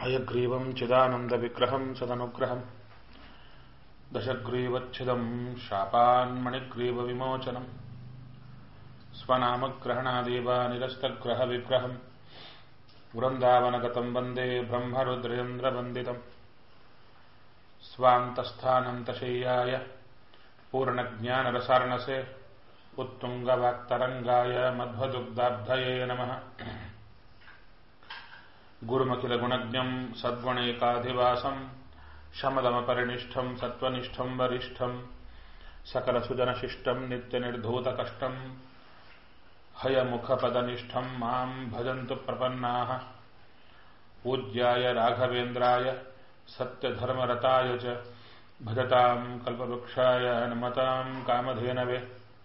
हयग्रीवं चिदानन्दविग्रहं सदनुग्रहं दशग्रीवच्छिदं शापान्मणिग्रीवविमोचनम् स्वनामग्रहणादेव निरस्तग्रहविग्रहम् वृन्दावनगतं वन्दे ब्रह्मरुद्रेन्द्रवन्दितम् स्वान्तस्थानन्तशय्याय पूर्णज्ञानरसार्णसे उत्तुङ्गवाक्तरङ्गाय मध्वदुग्धाब्धये नमः गुरुमखिलगुणज्ञम् सद्गुणैकाधिवासम् शमदमपरिनिष्ठम् सत्त्वनिष्ठम् वरिष्ठम् सकलसुजनशिष्टम् नित्यनिर्धूतकष्टम् हयमुखपदनिष्ठम् माम् भजन्तु प्रपन्नाः पूज्याय राघवेन्द्राय सत्यधर्मरताय च भजताम् कल्पवृक्षाय नमताम् कामधेनवे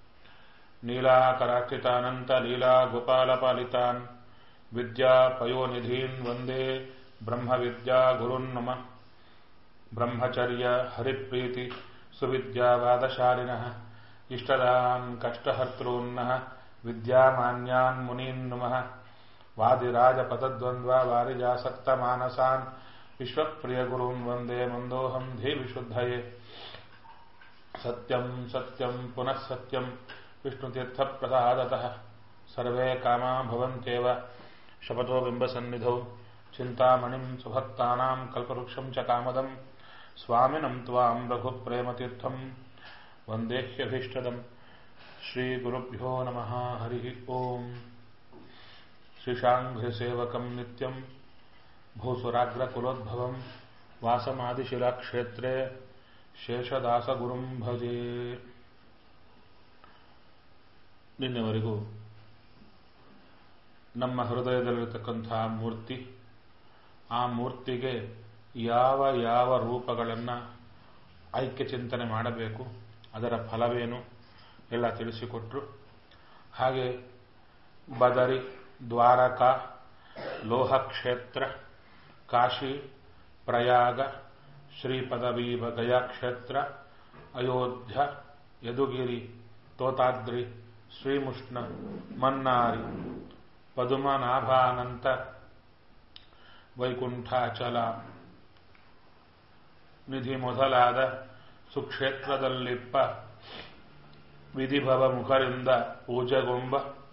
नीलाकराक्षितानन्तलीलागोपालपालितान् विद्यापयोनिधीन् वन्दे ब्रह्मविद्यागुरुन् नम ब्रह्मचर्य हरिप्रीति सुविद्यावादशालिनः इष्टदान् कष्टहर्तॄन्नः विद्यामान्यान् मुनीन् नुमः वादिराजपदद्वन्द्वा वारिजासक्तमानसान् विश्वप्रियगुरून् वन्दे मन्दोऽहम् धीविशुद्धये सत्यम् सत्यम् पुनः सत्यम् विष्णुतीर्थप्रसादतः सर्वे कामा भवन्त्येव शपथो बिम्बसन्निधौ चिन्तामणिम् सुभक्तानाम् कल्पवृक्षम् च कामदम् स्वामिनम् त्वाम् रघुप्रेमतीर्थम् वन्देह्यभीष्टदम् श्रीगुरुभ्यो नमः हरिः ओम् श्रीशाङ्घ्रिसेवकम् नित्यम् भूसुराग्रकुलोद्भवम् वासमादिशिलाक्षेत्रे ಶೇಷದಾಸಗುರುಂ ಭಜೆ ನಿನ್ನೆವರೆಗೂ ನಮ್ಮ ಹೃದಯದಲ್ಲಿರತಕ್ಕಂಥ ಮೂರ್ತಿ ಆ ಮೂರ್ತಿಗೆ ಯಾವ ಯಾವ ರೂಪಗಳನ್ನು ಐಕ್ಯ ಚಿಂತನೆ ಮಾಡಬೇಕು ಅದರ ಫಲವೇನು ಎಲ್ಲ ತಿಳಿಸಿಕೊಟ್ರು ಹಾಗೆ ಬದರಿ ದ್ವಾರಕ ಲೋಹಕ್ಷೇತ್ರ ಕಾಶಿ ಪ್ರಯಾಗ ಶ್ರೀಪದವೀವ ಗಯಾಕ್ಷೇತ್ರ ಅಯೋಧ್ಯ ಯದುಗಿರಿ ತೋತಾದ್ರಿ ಶ್ರೀಮುಷ್ಣ ಮನ್ನಾರಿ ಪದುಮನಾಭಾನಂತ ವೈಕುಂಠಾಚಲ ನಿಧಿ ಮೊದಲಾದ ಸುಕ್ಷೇತ್ರದಲ್ಲಿಪ್ಪ ವಿಧಿಭವ ಮುಖರಿಂದ ಪೂಜೆಗೊಂಬ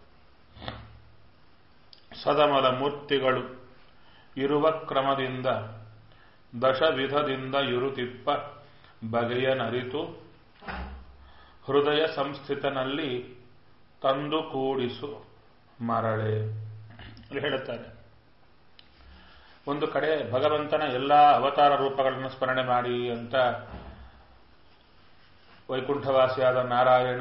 ಸದಮಲ ಮೂರ್ತಿಗಳು ಇರುವ ಕ್ರಮದಿಂದ ದಶವಿಧದಿಂದ ಇರುತಿಪ್ಪ ಬಗೆಯ ನರಿತು ಹೃದಯ ಸಂಸ್ಥಿತನಲ್ಲಿ ತಂದು ಕೂಡಿಸು ಮರಳೆ ಹೇಳುತ್ತಾರೆ ಒಂದು ಕಡೆ ಭಗವಂತನ ಎಲ್ಲಾ ಅವತಾರ ರೂಪಗಳನ್ನು ಸ್ಮರಣೆ ಮಾಡಿ ಅಂತ ವೈಕುಂಠವಾಸಿಯಾದ ನಾರಾಯಣ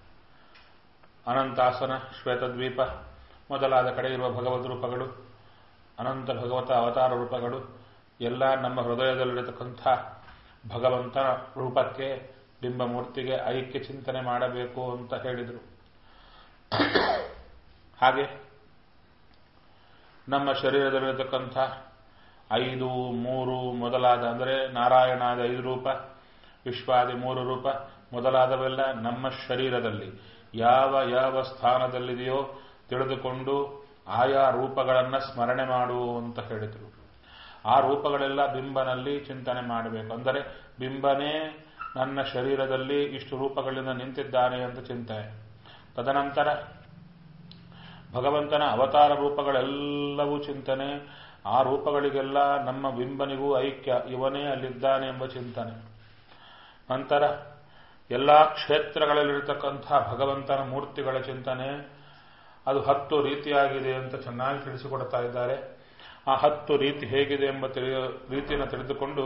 ಅನಂತಾಸನ ಶ್ವೇತದ್ವೀಪ ಮೊದಲಾದ ಕಡೆ ಇರುವ ಭಗವದ್ ರೂಪಗಳು ಅನಂತ ಭಗವತ ಅವತಾರ ರೂಪಗಳು ಎಲ್ಲ ನಮ್ಮ ಹೃದಯದಲ್ಲಿರತಕ್ಕಂಥ ಭಗವಂತನ ರೂಪಕ್ಕೆ ಬಿಂಬಮೂರ್ತಿಗೆ ಐಕ್ಯ ಚಿಂತನೆ ಮಾಡಬೇಕು ಅಂತ ಹೇಳಿದರು ಹಾಗೆ ನಮ್ಮ ಶರೀರದಲ್ಲಿರತಕ್ಕಂಥ ಐದು ಮೂರು ಮೊದಲಾದ ಅಂದರೆ ನಾರಾಯಣಾದ ಐದು ರೂಪ ವಿಶ್ವಾದಿ ಮೂರು ರೂಪ ಮೊದಲಾದವೆಲ್ಲ ನಮ್ಮ ಶರೀರದಲ್ಲಿ ಯಾವ ಯಾವ ಸ್ಥಾನದಲ್ಲಿದೆಯೋ ತಿಳಿದುಕೊಂಡು ಆಯಾ ರೂಪಗಳನ್ನು ಸ್ಮರಣೆ ಮಾಡು ಅಂತ ಹೇಳಿದರು ಆ ರೂಪಗಳೆಲ್ಲ ಬಿಂಬನಲ್ಲಿ ಚಿಂತನೆ ಮಾಡಬೇಕು ಅಂದರೆ ಬಿಂಬನೇ ನನ್ನ ಶರೀರದಲ್ಲಿ ಇಷ್ಟು ರೂಪಗಳಿಂದ ನಿಂತಿದ್ದಾನೆ ಅಂತ ಚಿಂತನೆ ತದನಂತರ ಭಗವಂತನ ಅವತಾರ ರೂಪಗಳೆಲ್ಲವೂ ಚಿಂತನೆ ಆ ರೂಪಗಳಿಗೆಲ್ಲ ನಮ್ಮ ಬಿಂಬನಿಗೂ ಐಕ್ಯ ಇವನೇ ಅಲ್ಲಿದ್ದಾನೆ ಎಂಬ ಚಿಂತನೆ ನಂತರ ಎಲ್ಲ ಕ್ಷೇತ್ರಗಳಲ್ಲಿರತಕ್ಕಂಥ ಭಗವಂತನ ಮೂರ್ತಿಗಳ ಚಿಂತನೆ ಅದು ಹತ್ತು ರೀತಿಯಾಗಿದೆ ಅಂತ ಚೆನ್ನಾಗಿ ತಿಳಿಸಿಕೊಡ್ತಾ ಇದ್ದಾರೆ ಆ ಹತ್ತು ರೀತಿ ಹೇಗಿದೆ ಎಂಬ ರೀತಿಯನ್ನು ತಿಳಿದುಕೊಂಡು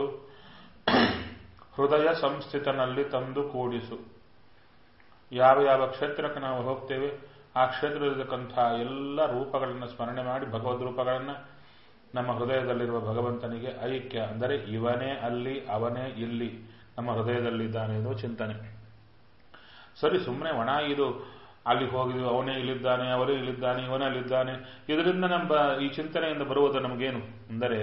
ಹೃದಯ ಸಂಸ್ಥಿತನಲ್ಲಿ ತಂದು ಕೂಡಿಸು ಯಾವ ಯಾವ ಕ್ಷೇತ್ರಕ್ಕೆ ನಾವು ಹೋಗ್ತೇವೆ ಆ ಕ್ಷೇತ್ರದಲ್ಲಿರತಕ್ಕಂಥ ಎಲ್ಲ ರೂಪಗಳನ್ನು ಸ್ಮರಣೆ ಮಾಡಿ ಭಗವದ್ ರೂಪಗಳನ್ನು ನಮ್ಮ ಹೃದಯದಲ್ಲಿರುವ ಭಗವಂತನಿಗೆ ಐಕ್ಯ ಅಂದರೆ ಇವನೇ ಅಲ್ಲಿ ಅವನೇ ಇಲ್ಲಿ ನಮ್ಮ ಹೃದಯದಲ್ಲಿದ್ದಾನೆ ಎಂದು ಚಿಂತನೆ ಸರಿ ಸುಮ್ಮನೆ ಒಣ ಇದು ಅಲ್ಲಿ ಹೋಗಿದ್ವಿ ಅವನೇ ಇಲ್ಲಿದ್ದಾನೆ ಅವರೇ ಇಲ್ಲಿದ್ದಾನೆ ಇವನೇ ಅಲ್ಲಿದ್ದಾನೆ ಇದರಿಂದ ನಮ್ಮ ಈ ಚಿಂತನೆಯಿಂದ ಬರುವುದು ನಮಗೇನು ಅಂದರೆ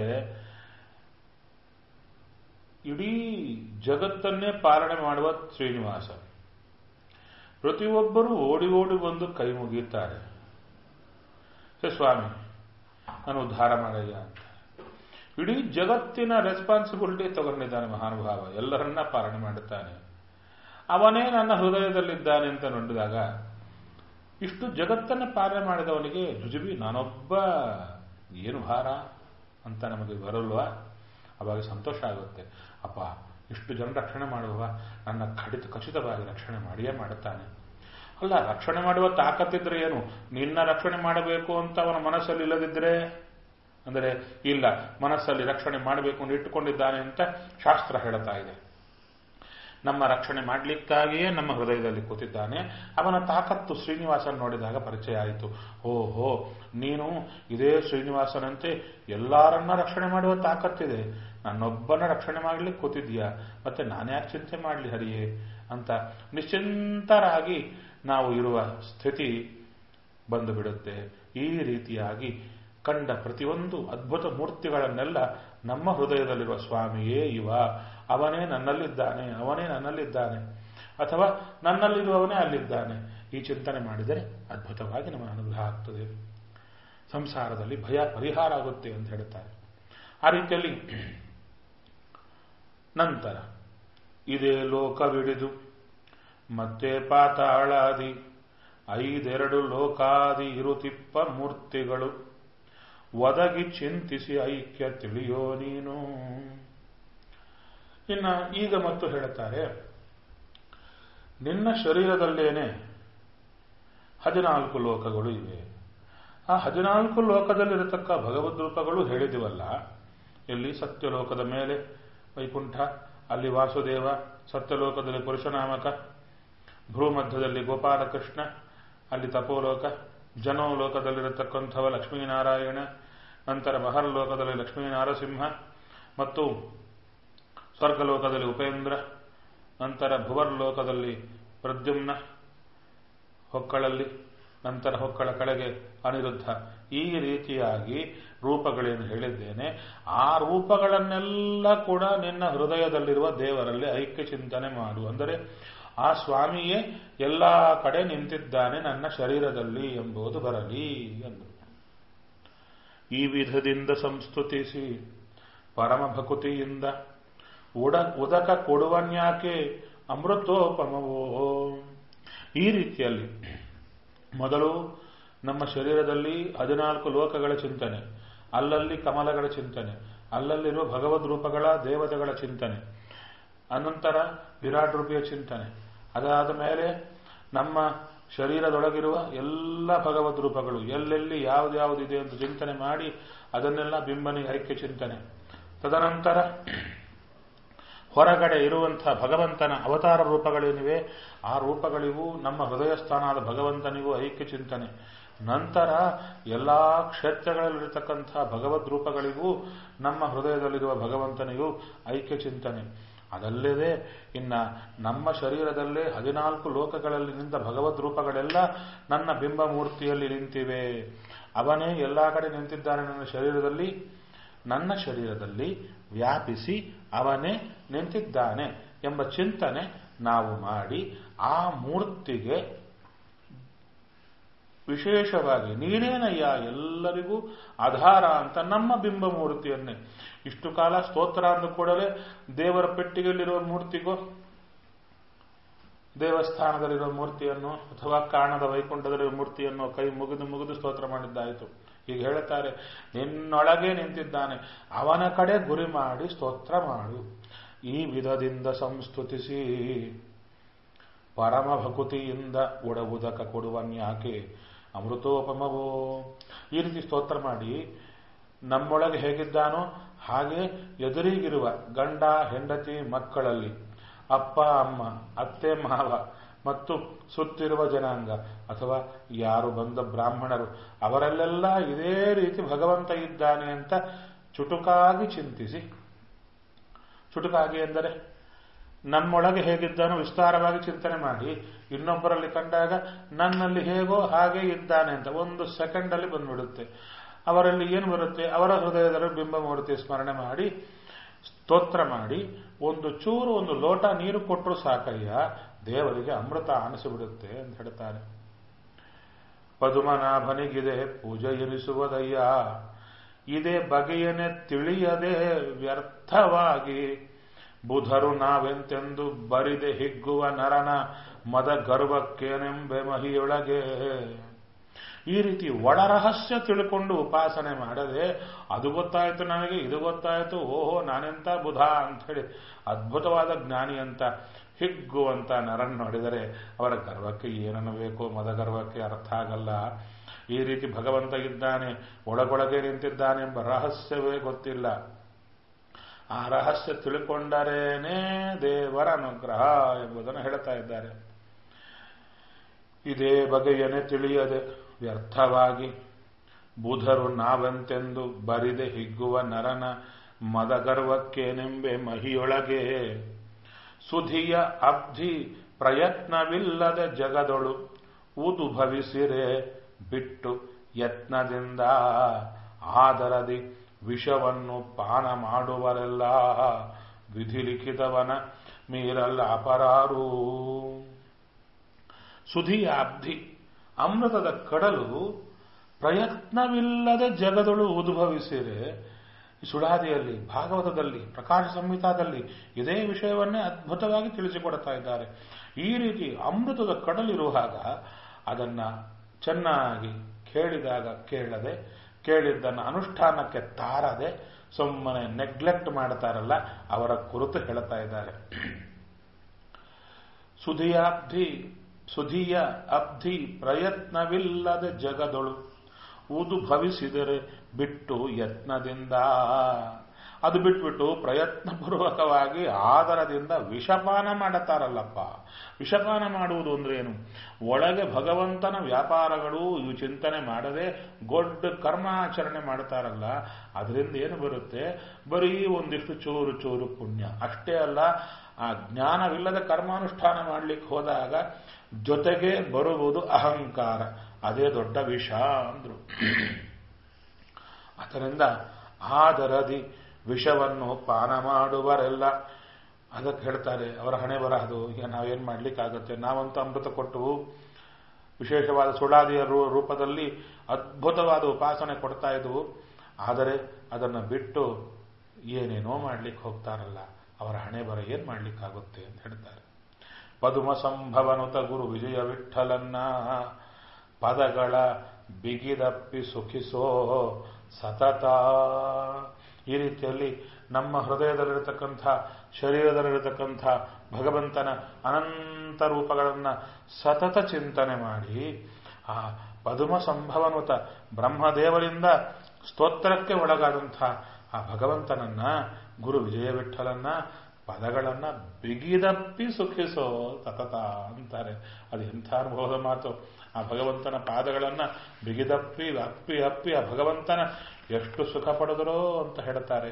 ಇಡೀ ಜಗತ್ತನ್ನೇ ಪಾಲನೆ ಮಾಡುವ ಶ್ರೀನಿವಾಸ ಪ್ರತಿಯೊಬ್ಬರೂ ಓಡಿ ಓಡಿ ಬಂದು ಕೈ ಮುಗಿಯುತ್ತಾರೆ ಹೇ ಸ್ವಾಮಿ ನಾನು ಉದ್ಧಾರ ಮಾಡಯ್ಯ ಅಂತ ಇಡೀ ಜಗತ್ತಿನ ರೆಸ್ಪಾನ್ಸಿಬಿಲಿಟಿ ತಗೊಂಡಿದ್ದಾನೆ ಮಹಾನುಭಾವ ಎಲ್ಲರನ್ನ ಪಾಲನೆ ಮಾಡುತ್ತಾನೆ ಅವನೇ ನನ್ನ ಹೃದಯದಲ್ಲಿದ್ದಾನೆ ಅಂತ ನೋಡಿದಾಗ ಇಷ್ಟು ಜಗತ್ತನ್ನು ಪಾಲನೆ ಮಾಡಿದವನಿಗೆ ಜುಜುಬಿ ನಾನೊಬ್ಬ ಏನು ಭಾರ ಅಂತ ನಮಗೆ ಬರಲ್ವಾ ಅವಾಗ ಸಂತೋಷ ಆಗುತ್ತೆ ಅಪ್ಪ ಇಷ್ಟು ಜನ ರಕ್ಷಣೆ ಮಾಡುವ ನನ್ನ ಖಡಿತ ಖಚಿತವಾಗಿ ರಕ್ಷಣೆ ಮಾಡಿಯೇ ಮಾಡುತ್ತಾನೆ ಅಲ್ಲ ರಕ್ಷಣೆ ಮಾಡುವ ತಾಕತ್ತಿದ್ರೆ ಏನು ನಿನ್ನ ರಕ್ಷಣೆ ಮಾಡಬೇಕು ಅಂತ ಅವನ ಮನಸ್ಸಲ್ಲಿ ಇಲ್ಲದಿದ್ರೆ ಅಂದರೆ ಇಲ್ಲ ಮನಸ್ಸಲ್ಲಿ ರಕ್ಷಣೆ ಮಾಡಬೇಕು ಅಂತ ಇಟ್ಟುಕೊಂಡಿದ್ದಾನೆ ಅಂತ ಶಾಸ್ತ್ರ ಹೇಳ್ತಾ ಇದೆ ನಮ್ಮ ರಕ್ಷಣೆ ಮಾಡಲಿಕ್ಕಾಗಿಯೇ ನಮ್ಮ ಹೃದಯದಲ್ಲಿ ಕೂತಿದ್ದಾನೆ ಅವನ ತಾಕತ್ತು ಶ್ರೀನಿವಾಸನ್ ನೋಡಿದಾಗ ಪರಿಚಯ ಆಯಿತು ಓಹೋ ನೀನು ಇದೇ ಶ್ರೀನಿವಾಸನಂತೆ ಎಲ್ಲರನ್ನ ರಕ್ಷಣೆ ಮಾಡುವ ತಾಕತ್ತಿದೆ ನನ್ನೊಬ್ಬನ ರಕ್ಷಣೆ ಮಾಡಲಿಕ್ಕೆ ಕೂತಿದ್ಯಾ ಮತ್ತೆ ನಾನ್ಯಾಕೆ ಚಿಂತೆ ಮಾಡಲಿ ಹರಿಯೇ ಅಂತ ನಿಶ್ಚಿಂತರಾಗಿ ನಾವು ಇರುವ ಸ್ಥಿತಿ ಬಂದು ಬಿಡುತ್ತೆ ಈ ರೀತಿಯಾಗಿ ಕಂಡ ಪ್ರತಿಯೊಂದು ಅದ್ಭುತ ಮೂರ್ತಿಗಳನ್ನೆಲ್ಲ ನಮ್ಮ ಹೃದಯದಲ್ಲಿರುವ ಸ್ವಾಮಿಯೇ ಇವ ಅವನೇ ನನ್ನಲ್ಲಿದ್ದಾನೆ ಅವನೇ ನನ್ನಲ್ಲಿದ್ದಾನೆ ಅಥವಾ ನನ್ನಲ್ಲಿರುವವನೇ ಅಲ್ಲಿದ್ದಾನೆ ಈ ಚಿಂತನೆ ಮಾಡಿದರೆ ಅದ್ಭುತವಾಗಿ ನಮ್ಮ ಅನುಗ್ರಹ ಆಗ್ತದೆ ಸಂಸಾರದಲ್ಲಿ ಭಯ ಪರಿಹಾರ ಆಗುತ್ತೆ ಅಂತ ಹೇಳ್ತಾರೆ ಆ ರೀತಿಯಲ್ಲಿ ನಂತರ ಇದೇ ಲೋಕವಿಡಿದು ಮತ್ತೆ ಪಾತಾಳಾದಿ ಐದೆರಡು ಲೋಕಾದಿ ಇರುತಿಪ್ಪ ಮೂರ್ತಿಗಳು ಒದಗಿ ಚಿಂತಿಸಿ ಐಕ್ಯ ತಿಳಿಯೋ ನೀನು ಇನ್ನ ಈಗ ಮತ್ತು ಹೇಳುತ್ತಾರೆ ನಿನ್ನ ಶರೀರದಲ್ಲೇನೆ ಹದಿನಾಲ್ಕು ಲೋಕಗಳು ಇವೆ ಆ ಹದಿನಾಲ್ಕು ಲೋಕದಲ್ಲಿರತಕ್ಕ ಭಗವದ್ ರೂಪಗಳು ಹೇಳಿದಿವಲ್ಲ ಇಲ್ಲಿ ಸತ್ಯಲೋಕದ ಮೇಲೆ ವೈಕುಂಠ ಅಲ್ಲಿ ವಾಸುದೇವ ಸತ್ಯಲೋಕದಲ್ಲಿ ಪುರುಷನಾಮಕ ಭ್ರೂಮಧ್ಯದಲ್ಲಿ ಗೋಪಾಲಕೃಷ್ಣ ಅಲ್ಲಿ ತಪೋಲೋಕ ಜನೋಲೋಕದಲ್ಲಿರತಕ್ಕಂಥವ ಲಕ್ಷ್ಮೀನಾರಾಯಣ ನಂತರ ಮಹರ್ಲೋಕದಲ್ಲಿ ಲಕ್ಷ್ಮೀನಾರಸಿಂಹ ಮತ್ತು ಸ್ವರ್ಗಲೋಕದಲ್ಲಿ ಉಪೇಂದ್ರ ನಂತರ ಭುವರ್ಲೋಕದಲ್ಲಿ ಪ್ರದ್ಯುಮ್ನ ಹೊಕ್ಕಳಲ್ಲಿ ನಂತರ ಹೊಕ್ಕಳ ಕೆಳಗೆ ಅನಿರುದ್ಧ ಈ ರೀತಿಯಾಗಿ ರೂಪಗಳೇನು ಹೇಳಿದ್ದೇನೆ ಆ ರೂಪಗಳನ್ನೆಲ್ಲ ಕೂಡ ನಿನ್ನ ಹೃದಯದಲ್ಲಿರುವ ದೇವರಲ್ಲಿ ಐಕ್ಯ ಚಿಂತನೆ ಮಾಡು ಅಂದರೆ ಆ ಸ್ವಾಮಿಯೇ ಎಲ್ಲ ಕಡೆ ನಿಂತಿದ್ದಾನೆ ನನ್ನ ಶರೀರದಲ್ಲಿ ಎಂಬುದು ಬರಲಿ ಎಂದು ಈ ವಿಧದಿಂದ ಸಂಸ್ತುತಿಸಿ ಪರಮ ಭಕುತಿಯಿಂದ ಉಡ ಉದಕ ಕೊಡುವನ್ಯಾಕೆ ಅಮೃತೋಪಮವೋ ಈ ರೀತಿಯಲ್ಲಿ ಮೊದಲು ನಮ್ಮ ಶರೀರದಲ್ಲಿ ಹದಿನಾಲ್ಕು ಲೋಕಗಳ ಚಿಂತನೆ ಅಲ್ಲಲ್ಲಿ ಕಮಲಗಳ ಚಿಂತನೆ ಅಲ್ಲಲ್ಲಿರುವ ಭಗವದ್ ರೂಪಗಳ ದೇವತೆಗಳ ಚಿಂತನೆ ಅನಂತರ ವಿರಾಟ್ ರೂಪಿಯ ಚಿಂತನೆ ಅದಾದ ಮೇಲೆ ನಮ್ಮ ಶರೀರದೊಳಗಿರುವ ಎಲ್ಲ ಭಗವದ್ ರೂಪಗಳು ಎಲ್ಲೆಲ್ಲಿ ಯಾವ್ದ್ಯಾವುದಿದೆ ಅಂತ ಚಿಂತನೆ ಮಾಡಿ ಅದನ್ನೆಲ್ಲ ಬಿಂಬನಿಗೆ ಐಕ್ಯ ಚಿಂತನೆ ತದನಂತರ ಹೊರಗಡೆ ಇರುವಂತಹ ಭಗವಂತನ ಅವತಾರ ರೂಪಗಳೇನಿವೆ ಆ ರೂಪಗಳಿಗೂ ನಮ್ಮ ಹೃದಯ ಸ್ಥಾನದ ಭಗವಂತನಿಗೂ ಐಕ್ಯ ಚಿಂತನೆ ನಂತರ ಎಲ್ಲಾ ಕ್ಷೇತ್ರಗಳಲ್ಲಿರತಕ್ಕಂತಹ ಭಗವದ್ ರೂಪಗಳಿಗೂ ನಮ್ಮ ಹೃದಯದಲ್ಲಿರುವ ಭಗವಂತನಿಗೂ ಐಕ್ಯ ಚಿಂತನೆ ಅದಲ್ಲದೆ ಇನ್ನ ನಮ್ಮ ಶರೀರದಲ್ಲೇ ಹದಿನಾಲ್ಕು ಲೋಕಗಳಲ್ಲಿ ನಿಂತ ಭಗವದ್ ರೂಪಗಳೆಲ್ಲ ನನ್ನ ಬಿಂಬ ಮೂರ್ತಿಯಲ್ಲಿ ನಿಂತಿವೆ ಅವನೇ ಎಲ್ಲಾ ಕಡೆ ನಿಂತಿದ್ದಾನೆ ನನ್ನ ಶರೀರದಲ್ಲಿ ನನ್ನ ಶರೀರದಲ್ಲಿ ವ್ಯಾಪಿಸಿ ಅವನೇ ನಿಂತಿದ್ದಾನೆ ಎಂಬ ಚಿಂತನೆ ನಾವು ಮಾಡಿ ಆ ಮೂರ್ತಿಗೆ ವಿಶೇಷವಾಗಿ ನೀನೇನಯ್ಯ ಎಲ್ಲರಿಗೂ ಆಧಾರ ಅಂತ ನಮ್ಮ ಬಿಂಬ ಮೂರ್ತಿಯನ್ನೇ ಇಷ್ಟು ಕಾಲ ಸ್ತೋತ್ರ ಅಂದ ಕೂಡಲೇ ದೇವರ ಪೆಟ್ಟಿಗೆಯಲ್ಲಿರುವ ಮೂರ್ತಿಗೋ ದೇವಸ್ಥಾನದಲ್ಲಿರುವ ಮೂರ್ತಿಯನ್ನು ಅಥವಾ ಕಾಣದ ವೈಕುಂಠದಲ್ಲಿರುವ ಮೂರ್ತಿಯನ್ನು ಕೈ ಮುಗಿದು ಮುಗಿದು ಸ್ತೋತ್ರ ಮಾಡಿದ್ದಾಯಿತು ಈಗ ಹೇಳುತ್ತಾರೆ ನಿನ್ನೊಳಗೆ ನಿಂತಿದ್ದಾನೆ ಅವನ ಕಡೆ ಗುರಿ ಮಾಡಿ ಸ್ತೋತ್ರ ಮಾಡು ಈ ವಿಧದಿಂದ ಸಂಸ್ತುತಿಸಿ ಪರಮ ಭಕುತಿಯಿಂದ ಒಡವುದಕ ಕೊಡುವನ್ಯಾಕೆ ಅಮೃತೋಪಮವೋ ಈ ರೀತಿ ಸ್ತೋತ್ರ ಮಾಡಿ ನಮ್ಮೊಳಗೆ ಹೇಗಿದ್ದಾನೋ ಹಾಗೆ ಎದುರಿಗಿರುವ ಗಂಡ ಹೆಂಡತಿ ಮಕ್ಕಳಲ್ಲಿ ಅಪ್ಪ ಅಮ್ಮ ಅತ್ತೆ ಮಾವ ಮತ್ತು ಸುತ್ತಿರುವ ಜನಾಂಗ ಅಥವಾ ಯಾರು ಬಂದ ಬ್ರಾಹ್ಮಣರು ಅವರಲ್ಲೆಲ್ಲ ಇದೇ ರೀತಿ ಭಗವಂತ ಇದ್ದಾನೆ ಅಂತ ಚುಟುಕಾಗಿ ಚಿಂತಿಸಿ ಚುಟುಕಾಗಿ ಎಂದರೆ ನಮ್ಮೊಳಗೆ ಹೇಗಿದ್ದಾನೋ ವಿಸ್ತಾರವಾಗಿ ಚಿಂತನೆ ಮಾಡಿ ಇನ್ನೊಬ್ಬರಲ್ಲಿ ಕಂಡಾಗ ನನ್ನಲ್ಲಿ ಹೇಗೋ ಹಾಗೆ ಇದ್ದಾನೆ ಅಂತ ಒಂದು ಸೆಕೆಂಡ್ ಅಲ್ಲಿ ಬಂದ್ಬಿಡುತ್ತೆ ಅವರಲ್ಲಿ ಏನು ಬರುತ್ತೆ ಅವರ ಹೃದಯದಲ್ಲಿ ಬಿಂಬ ಮೂರ್ತಿ ಸ್ಮರಣೆ ಮಾಡಿ ಸ್ತೋತ್ರ ಮಾಡಿ ಒಂದು ಚೂರು ಒಂದು ಲೋಟ ನೀರು ಕೊಟ್ಟರು ಸಾಕಯ್ಯ ದೇವರಿಗೆ ಅಮೃತ ಅನಿಸಿಬಿಡುತ್ತೆ ಅಂತ ಹೇಳ್ತಾರೆ ಪದುಮನಾಭನಿಗಿದೆ ಪೂಜೆ ಎನಿಸುವುದಯ್ಯ ಇದೇ ಬಗೆಯನೆ ತಿಳಿಯದೆ ವ್ಯರ್ಥವಾಗಿ ಬುಧರು ನಾವೆಂತೆಂದು ಬರಿದೆ ಹಿಗ್ಗುವ ನರನ ಮದ ಗರ್ವಕ್ಕೇನೆಂಬೆ ಮಹಿಯೊಳಗೆ ಈ ರೀತಿ ಒಳರಹಸ್ಯ ತಿಳ್ಕೊಂಡು ಉಪಾಸನೆ ಮಾಡದೆ ಅದು ಗೊತ್ತಾಯ್ತು ನನಗೆ ಇದು ಗೊತ್ತಾಯ್ತು ಓಹೋ ನಾನೆಂತ ಬುಧ ಅಂತ ಹೇಳಿ ಅದ್ಭುತವಾದ ಜ್ಞಾನಿ ಅಂತ ಹಿಗ್ಗುವಂತ ನರನ್ನು ನೋಡಿದರೆ ಅವರ ಗರ್ವಕ್ಕೆ ಏನನ್ನು ಬೇಕೋ ಮದ ಗರ್ವಕ್ಕೆ ಅರ್ಥ ಆಗಲ್ಲ ಈ ರೀತಿ ಭಗವಂತ ಇದ್ದಾನೆ ಒಳಗೊಳಗೆ ನಿಂತಿದ್ದಾನೆ ಎಂಬ ರಹಸ್ಯವೇ ಗೊತ್ತಿಲ್ಲ ಆ ರಹಸ್ಯ ತಿಳ್ಕೊಂಡರೇನೇ ದೇವರ ಅನುಗ್ರಹ ಎಂಬುದನ್ನು ಹೇಳ್ತಾ ಇದ್ದಾರೆ ಇದೇ ಬಗೆಯನೆ ತಿಳಿಯದೆ ವ್ಯರ್ಥವಾಗಿ ಬುಧರು ನಾವಂತೆಂದು ಬರಿದೆ ಹಿಗ್ಗುವ ನರನ ಮದಗರ್ವಕ್ಕೇನೆಂಬೆ ಮಹಿಯೊಳಗೆ ಸುಧಿಯ ಅಬ್ಧಿ ಪ್ರಯತ್ನವಿಲ್ಲದ ಜಗದೊಳು ಊದು ಭವಿಸಿರೆ ಬಿಟ್ಟು ಯತ್ನದಿಂದ ಆದರದಿ ವಿಷವನ್ನು ಪಾನ ಮಾಡುವರೆಲ್ಲ ವಿಧಿಲಿಖಿತವನ ಮೀರಲ್ಲ ಅಪರಾರು ಸುಧಿಯ ಅಬ್ಧಿ ಅಮೃತದ ಕಡಲು ಪ್ರಯತ್ನವಿಲ್ಲದೆ ಜಗದಳು ಉದ್ಭವಿಸಿರೆ ಸುಳಾದಿಯಲ್ಲಿ ಭಾಗವತದಲ್ಲಿ ಪ್ರಕಾಶ ಸಂಹಿತಾದಲ್ಲಿ ಇದೇ ವಿಷಯವನ್ನೇ ಅದ್ಭುತವಾಗಿ ತಿಳಿಸಿಕೊಡ್ತಾ ಇದ್ದಾರೆ ಈ ರೀತಿ ಅಮೃತದ ಕಡಲಿರುವಾಗ ಅದನ್ನ ಚೆನ್ನಾಗಿ ಕೇಳಿದಾಗ ಕೇಳದೆ ಕೇಳಿದ್ದನ್ನು ಅನುಷ್ಠಾನಕ್ಕೆ ತಾರದೆ ಸುಮ್ಮನೆ ನೆಗ್ಲೆಕ್ಟ್ ಮಾಡ್ತಾರಲ್ಲ ಅವರ ಕುರಿತು ಹೇಳ್ತಾ ಇದ್ದಾರೆ ಸುಧಿಯಾಬ್ಧಿ ಸುಧಿಯ ಅಬ್ಧಿ ಪ್ರಯತ್ನವಿಲ್ಲದ ಜಗದೊಳು ಊದು ಭವಿಸಿದರೆ ಬಿಟ್ಟು ಯತ್ನದಿಂದ ಅದು ಬಿಟ್ಬಿಟ್ಟು ಪ್ರಯತ್ನಪೂರ್ವಕವಾಗಿ ಆದರದಿಂದ ವಿಷಪಾನ ಮಾಡುತ್ತಾರಲ್ಲಪ್ಪ ವಿಷಪಾನ ಮಾಡುವುದು ಅಂದ್ರೆ ಏನು ಒಳಗೆ ಭಗವಂತನ ವ್ಯಾಪಾರಗಳು ಇವು ಚಿಂತನೆ ಮಾಡದೆ ದೊಡ್ಡ ಕರ್ಮಾಚರಣೆ ಮಾಡ್ತಾರಲ್ಲ ಅದರಿಂದ ಏನು ಬರುತ್ತೆ ಬರೀ ಒಂದಿಷ್ಟು ಚೂರು ಚೂರು ಪುಣ್ಯ ಅಷ್ಟೇ ಅಲ್ಲ ಆ ಜ್ಞಾನವಿಲ್ಲದ ಕರ್ಮಾನುಷ್ಠಾನ ಮಾಡ್ಲಿಕ್ಕೆ ಹೋದಾಗ ಜೊತೆಗೆ ಬರುವುದು ಅಹಂಕಾರ ಅದೇ ದೊಡ್ಡ ವಿಷ ಅಂದ್ರು ಅದರಿಂದ ಆದರದಿ ವಿಷವನ್ನು ಪಾನ ಮಾಡುವರೆಲ್ಲ ಅದಕ್ಕೆ ಹೇಳ್ತಾರೆ ಅವರ ಹಣೆ ಬರಹದು ಈಗ ನಾವೇನ್ ಮಾಡ್ಲಿಕ್ಕಾಗತ್ತೆ ನಾವಂತೂ ಅಮೃತ ಕೊಟ್ಟು ವಿಶೇಷವಾದ ಸುಳಾದಿಯ ರೂಪದಲ್ಲಿ ಅದ್ಭುತವಾದ ಉಪಾಸನೆ ಕೊಡ್ತಾ ಇದ್ವು ಆದರೆ ಅದನ್ನು ಬಿಟ್ಟು ಏನೇನೋ ಮಾಡ್ಲಿಕ್ಕೆ ಹೋಗ್ತಾರಲ್ಲ ಅವರ ಹಣೆ ಬರ ಏನ್ ಮಾಡ್ಲಿಕ್ಕಾಗುತ್ತೆ ಅಂತ ಹೇಳ್ತಾರೆ ಪದುಮ ಸಂಭವನುತ ಗುರು ವಿಜಯ ವಿಠಲನ್ನ ಪದಗಳ ಬಿಗಿದಪ್ಪಿ ಸುಖಿಸೋ ಸತತ ಈ ರೀತಿಯಲ್ಲಿ ನಮ್ಮ ಹೃದಯದಲ್ಲಿರತಕ್ಕಂಥ ಶರೀರದಲ್ಲಿರತಕ್ಕಂಥ ಭಗವಂತನ ಅನಂತ ರೂಪಗಳನ್ನು ಸತತ ಚಿಂತನೆ ಮಾಡಿ ಆ ಪದುಮ ಸಂಭವನುತ ಬ್ರಹ್ಮದೇವರಿಂದ ಸ್ತೋತ್ರಕ್ಕೆ ಒಳಗಾದಂಥ ಆ ಭಗವಂತನನ್ನ ಗುರು ವಿಜಯ ವಿಠಲನ್ನ ಪದಗಳನ್ನ ಬಿಗಿದಪ್ಪಿ ಸುಖಿಸೋ ಸತತ ಅಂತಾರೆ ಅದು ಎಂಥ ಅನುಭವದ ಮಾತು ಆ ಭಗವಂತನ ಪಾದಗಳನ್ನ ಬಿಗಿದಪ್ಪಿ ಅಪ್ಪಿ ಅಪ್ಪಿ ಆ ಭಗವಂತನ ಎಷ್ಟು ಸುಖ ಪಡೆದರೋ ಅಂತ ಹೇಳ್ತಾರೆ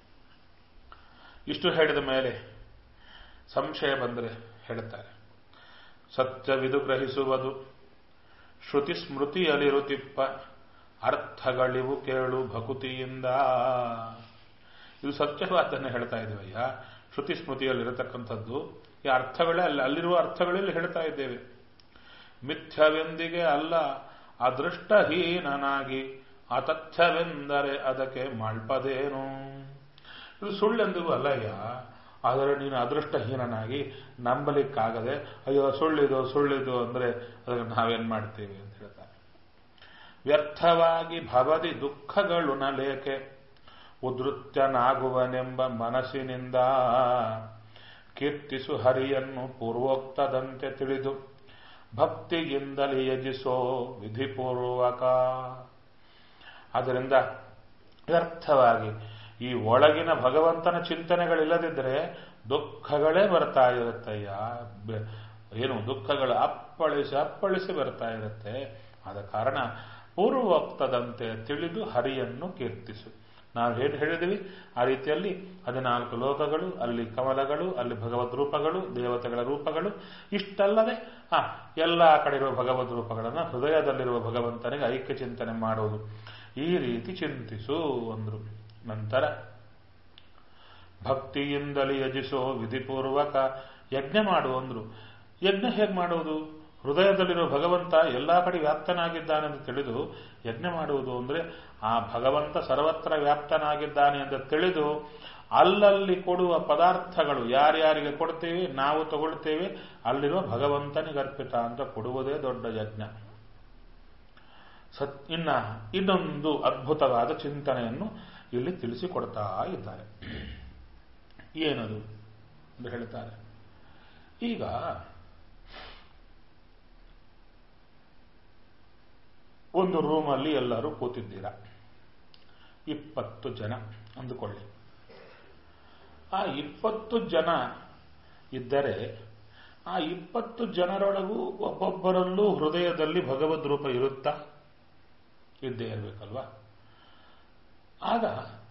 ಇಷ್ಟು ಹೇಳಿದ ಮೇಲೆ ಸಂಶಯ ಬಂದರೆ ಹೇಳ್ತಾರೆ ಸತ್ಯವಿದು ಗ್ರಹಿಸುವುದು ಶ್ರುತಿ ಸ್ಮೃತಿಯಲ್ಲಿರುತ್ತಿಪ್ಪ ಅರ್ಥಗಳಿವು ಕೇಳು ಭಕುತಿಯಿಂದ ಇದು ಸತ್ಯವಾದನ್ನು ಹೇಳ್ತಾ ಇದ್ದೇವಯ್ಯ ಶ್ರುತಿ ಸ್ಮೃತಿಯಲ್ಲಿರತಕ್ಕಂಥದ್ದು ಈ ಅರ್ಥಗಳೇ ಅಲ್ಲಿ ಅಲ್ಲಿರುವ ಅರ್ಥಗಳಲ್ಲಿ ಹೇಳ್ತಾ ಇದ್ದೇವೆ ಮಿಥ್ಯವೆಂದಿಗೆ ಅಲ್ಲ ಅದೃಷ್ಟಹೀನನಾಗಿ ಅತಥ್ಯವೆಂದರೆ ಅದಕ್ಕೆ ಮಳ್ಪದೇನು ಇದು ಸುಳ್ಳೆಂದಿಗೂ ಅಲ್ಲಯ್ಯ ಆದರೆ ನೀನು ಅದೃಷ್ಟಹೀನನಾಗಿ ನಂಬಲಿಕ್ಕಾಗದೆ ಅಯ್ಯೋ ಸುಳ್ಳಿದು ಸುಳ್ಳಿದು ಅಂದ್ರೆ ಅದಕ್ಕೆ ನಾವೇನ್ ಮಾಡ್ತೀವಿ ಅಂತ ಹೇಳ್ತಾರೆ ವ್ಯರ್ಥವಾಗಿ ಭವದಿ ದುಃಖಗಳು ನಲೇಕೆ ಉದೃತ್ಯನಾಗುವನೆಂಬ ಮನಸ್ಸಿನಿಂದ ಕೀರ್ತಿಸು ಹರಿಯನ್ನು ಪೂರ್ವೋಕ್ತದಂತೆ ತಿಳಿದು ಭಕ್ತಿಯಿಂದಲೇ ಯಜಿಸೋ ವಿಧಿಪೂರ್ವಕ ಆದ್ದರಿಂದ ವ್ಯರ್ಥವಾಗಿ ಈ ಒಳಗಿನ ಭಗವಂತನ ಚಿಂತನೆಗಳಿಲ್ಲದಿದ್ದರೆ ದುಃಖಗಳೇ ಬರ್ತಾ ಇರುತ್ತಯ್ಯ ಏನು ದುಃಖಗಳು ಅಪ್ಪಳಿಸಿ ಅಪ್ಪಳಿಸಿ ಬರ್ತಾ ಇರುತ್ತೆ ಆದ ಕಾರಣ ಪೂರ್ವೋಕ್ತದಂತೆ ತಿಳಿದು ಹರಿಯನ್ನು ಕೀರ್ತಿಸು ನಾವು ಏನು ಹೇಳಿದ್ವಿ ಆ ರೀತಿಯಲ್ಲಿ ಹದಿನಾಲ್ಕು ಲೋಕಗಳು ಅಲ್ಲಿ ಕಮಲಗಳು ಅಲ್ಲಿ ಭಗವದ್ ರೂಪಗಳು ದೇವತೆಗಳ ರೂಪಗಳು ಇಷ್ಟಲ್ಲದೆ ಆ ಎಲ್ಲ ಕಡೆ ಇರುವ ಭಗವದ್ ರೂಪಗಳನ್ನು ಹೃದಯದಲ್ಲಿರುವ ಭಗವಂತನಿಗೆ ಐಕ್ಯ ಚಿಂತನೆ ಮಾಡುವುದು ಈ ರೀತಿ ಚಿಂತಿಸು ಅಂದ್ರು ನಂತರ ಭಕ್ತಿಯಿಂದಲೇ ಯಜಿಸೋ ವಿಧಿಪೂರ್ವಕ ಯಜ್ಞ ಮಾಡು ಅಂದ್ರು ಯಜ್ಞ ಹೇಗೆ ಮಾಡುವುದು ಹೃದಯದಲ್ಲಿರೋ ಭಗವಂತ ಎಲ್ಲಾ ಕಡೆ ವ್ಯಾಪ್ತನಾಗಿದ್ದಾನೆಂದು ತಿಳಿದು ಯಜ್ಞ ಮಾಡುವುದು ಅಂದ್ರೆ ಆ ಭಗವಂತ ಸರ್ವತ್ರ ವ್ಯಾಪ್ತನಾಗಿದ್ದಾನೆ ಅಂತ ತಿಳಿದು ಅಲ್ಲಲ್ಲಿ ಕೊಡುವ ಪದಾರ್ಥಗಳು ಯಾರ್ಯಾರಿಗೆ ಕೊಡ್ತೇವೆ ನಾವು ತಗೊಳ್ತೇವೆ ಅಲ್ಲಿರುವ ಭಗವಂತನಿಗೆ ಅರ್ಪಿತ ಅಂತ ಕೊಡುವುದೇ ದೊಡ್ಡ ಯಜ್ಞ ಸತ್ ಇನ್ನ ಇನ್ನೊಂದು ಅದ್ಭುತವಾದ ಚಿಂತನೆಯನ್ನು ಇಲ್ಲಿ ತಿಳಿಸಿಕೊಡ್ತಾ ಇದ್ದಾರೆ ಏನದು ಅಂತ ಹೇಳ್ತಾರೆ ಈಗ ಒಂದು ರೂಮಲ್ಲಿ ಎಲ್ಲರೂ ಕೂತಿದ್ದೀರಾ ಇಪ್ಪತ್ತು ಜನ ಅಂದುಕೊಳ್ಳಿ ಆ ಇಪ್ಪತ್ತು ಜನ ಇದ್ದರೆ ಆ ಇಪ್ಪತ್ತು ಜನರೊಳಗೂ ಒಬ್ಬೊಬ್ಬರಲ್ಲೂ ಹೃದಯದಲ್ಲಿ ಭಗವದ್ ರೂಪ ಇರುತ್ತಾ ಇದ್ದೇ ಇರಬೇಕಲ್ವಾ ಆಗ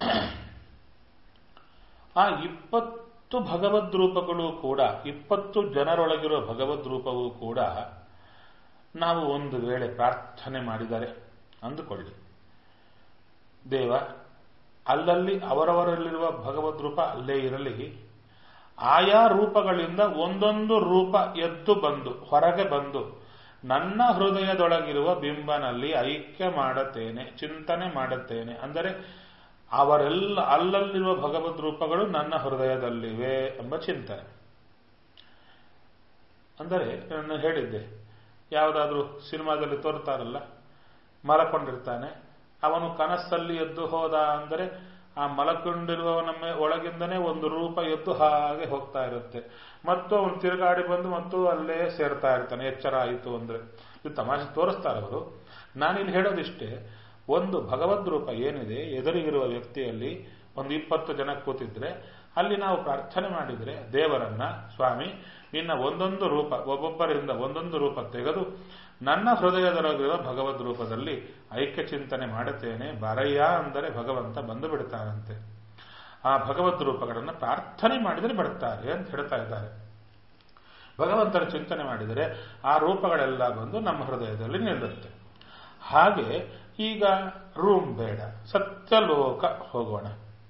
ಆ ಇಪ್ಪತ್ತು ಭಗವದ್ ರೂಪಗಳು ಕೂಡ ಇಪ್ಪತ್ತು ಜನರೊಳಗಿರುವ ಭಗವದ್ ರೂಪವೂ ಕೂಡ ನಾವು ಒಂದು ವೇಳೆ ಪ್ರಾರ್ಥನೆ ಮಾಡಿದರೆ ಅಂದುಕೊಳ್ಳಿ ದೇವ ಅಲ್ಲಲ್ಲಿ ಅವರವರಲ್ಲಿರುವ ಭಗವದ್ ರೂಪ ಅಲ್ಲೇ ಇರಲಿ ಆಯಾ ರೂಪಗಳಿಂದ ಒಂದೊಂದು ರೂಪ ಎದ್ದು ಬಂದು ಹೊರಗೆ ಬಂದು ನನ್ನ ಹೃದಯದೊಳಗಿರುವ ಬಿಂಬನಲ್ಲಿ ಐಕ್ಯ ಮಾಡುತ್ತೇನೆ ಚಿಂತನೆ ಮಾಡುತ್ತೇನೆ ಅಂದರೆ ಅವರೆಲ್ಲ ಅಲ್ಲಲ್ಲಿರುವ ಭಗವದ್ ರೂಪಗಳು ನನ್ನ ಹೃದಯದಲ್ಲಿವೆ ಎಂಬ ಚಿಂತನೆ ಅಂದರೆ ನಾನು ಹೇಳಿದ್ದೆ ಯಾವುದಾದ್ರೂ ಸಿನಿಮಾದಲ್ಲಿ ತೋರ್ತಾರಲ್ಲ ಮಲಕೊಂಡಿರ್ತಾನೆ ಅವನು ಕನಸಲ್ಲಿ ಎದ್ದು ಹೋದ ಅಂದರೆ ಆ ಮಲಕೊಂಡಿರುವವನ ಒಳಗಿಂದನೇ ಒಂದು ರೂಪ ಎದ್ದು ಹಾಗೆ ಹೋಗ್ತಾ ಇರುತ್ತೆ ಮತ್ತು ಅವನು ತಿರುಗಾಡಿ ಬಂದು ಮತ್ತು ಅಲ್ಲೇ ಸೇರ್ತಾ ಇರ್ತಾನೆ ಎಚ್ಚರ ಆಯಿತು ಅಂದ್ರೆ ಇದು ತಮಾಷೆ ತೋರಿಸ್ತಾರೆ ಅವರು ನಾನಿಲ್ಲಿ ಹೇಳೋದಿಷ್ಟೇ ಒಂದು ಭಗವದ್ ರೂಪ ಏನಿದೆ ಎದುರಿಗಿರುವ ವ್ಯಕ್ತಿಯಲ್ಲಿ ಒಂದು ಇಪ್ಪತ್ತು ಜನ ಕೂತಿದ್ರೆ ಅಲ್ಲಿ ನಾವು ಪ್ರಾರ್ಥನೆ ಮಾಡಿದರೆ ದೇವರನ್ನ ಸ್ವಾಮಿ ನಿನ್ನ ಒಂದೊಂದು ರೂಪ ಒಬ್ಬೊಬ್ಬರಿಂದ ಒಂದೊಂದು ರೂಪ ತೆಗೆದು ನನ್ನ ಹೃದಯದೊಳಗಿರುವ ಭಗವದ್ ರೂಪದಲ್ಲಿ ಐಕ್ಯ ಚಿಂತನೆ ಮಾಡುತ್ತೇನೆ ಬರಯ್ಯ ಅಂದರೆ ಭಗವಂತ ಬಂದು ಬಿಡ್ತಾನಂತೆ ಆ ಭಗವದ್ ರೂಪಗಳನ್ನು ಪ್ರಾರ್ಥನೆ ಮಾಡಿದರೆ ಬಿಡುತ್ತಾರೆ ಅಂತ ಹೇಳ್ತಾ ಇದ್ದಾರೆ ಭಗವಂತನ ಚಿಂತನೆ ಮಾಡಿದರೆ ಆ ರೂಪಗಳೆಲ್ಲ ಬಂದು ನಮ್ಮ ಹೃದಯದಲ್ಲಿ ನಿಲ್ಲುತ್ತೆ ಹಾಗೆ ಈಗ ರೂಮ್ ಬೇಡ ಸತ್ಯಲೋಕ ಹೋಗೋಣ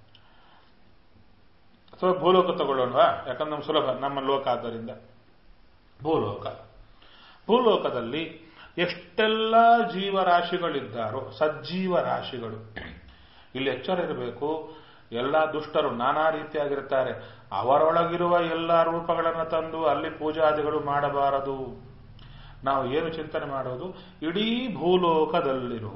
ಅಥವಾ ಭೂಲೋಕ ತಗೊಳ್ಳೋಣವಾ ಯಾಕಂದ್ರೆ ನಮ್ಮ ಸುಲಭ ನಮ್ಮ ಲೋಕ ಆದ್ದರಿಂದ ಭೂಲೋಕ ಭೂಲೋಕದಲ್ಲಿ ಎಷ್ಟೆಲ್ಲ ಜೀವರಾಶಿಗಳಿದ್ದಾರೋ ಸಜ್ಜೀವ ರಾಶಿಗಳು ಇಲ್ಲಿ ಎಚ್ಚರ ಇರಬೇಕು ಎಲ್ಲ ದುಷ್ಟರು ನಾನಾ ರೀತಿಯಾಗಿರ್ತಾರೆ ಅವರೊಳಗಿರುವ ಎಲ್ಲ ರೂಪಗಳನ್ನು ತಂದು ಅಲ್ಲಿ ಪೂಜಾದಿಗಳು ಮಾಡಬಾರದು ನಾವು ಏನು ಚಿಂತನೆ ಮಾಡೋದು ಇಡೀ ಭೂಲೋಕದಲ್ಲಿರುವ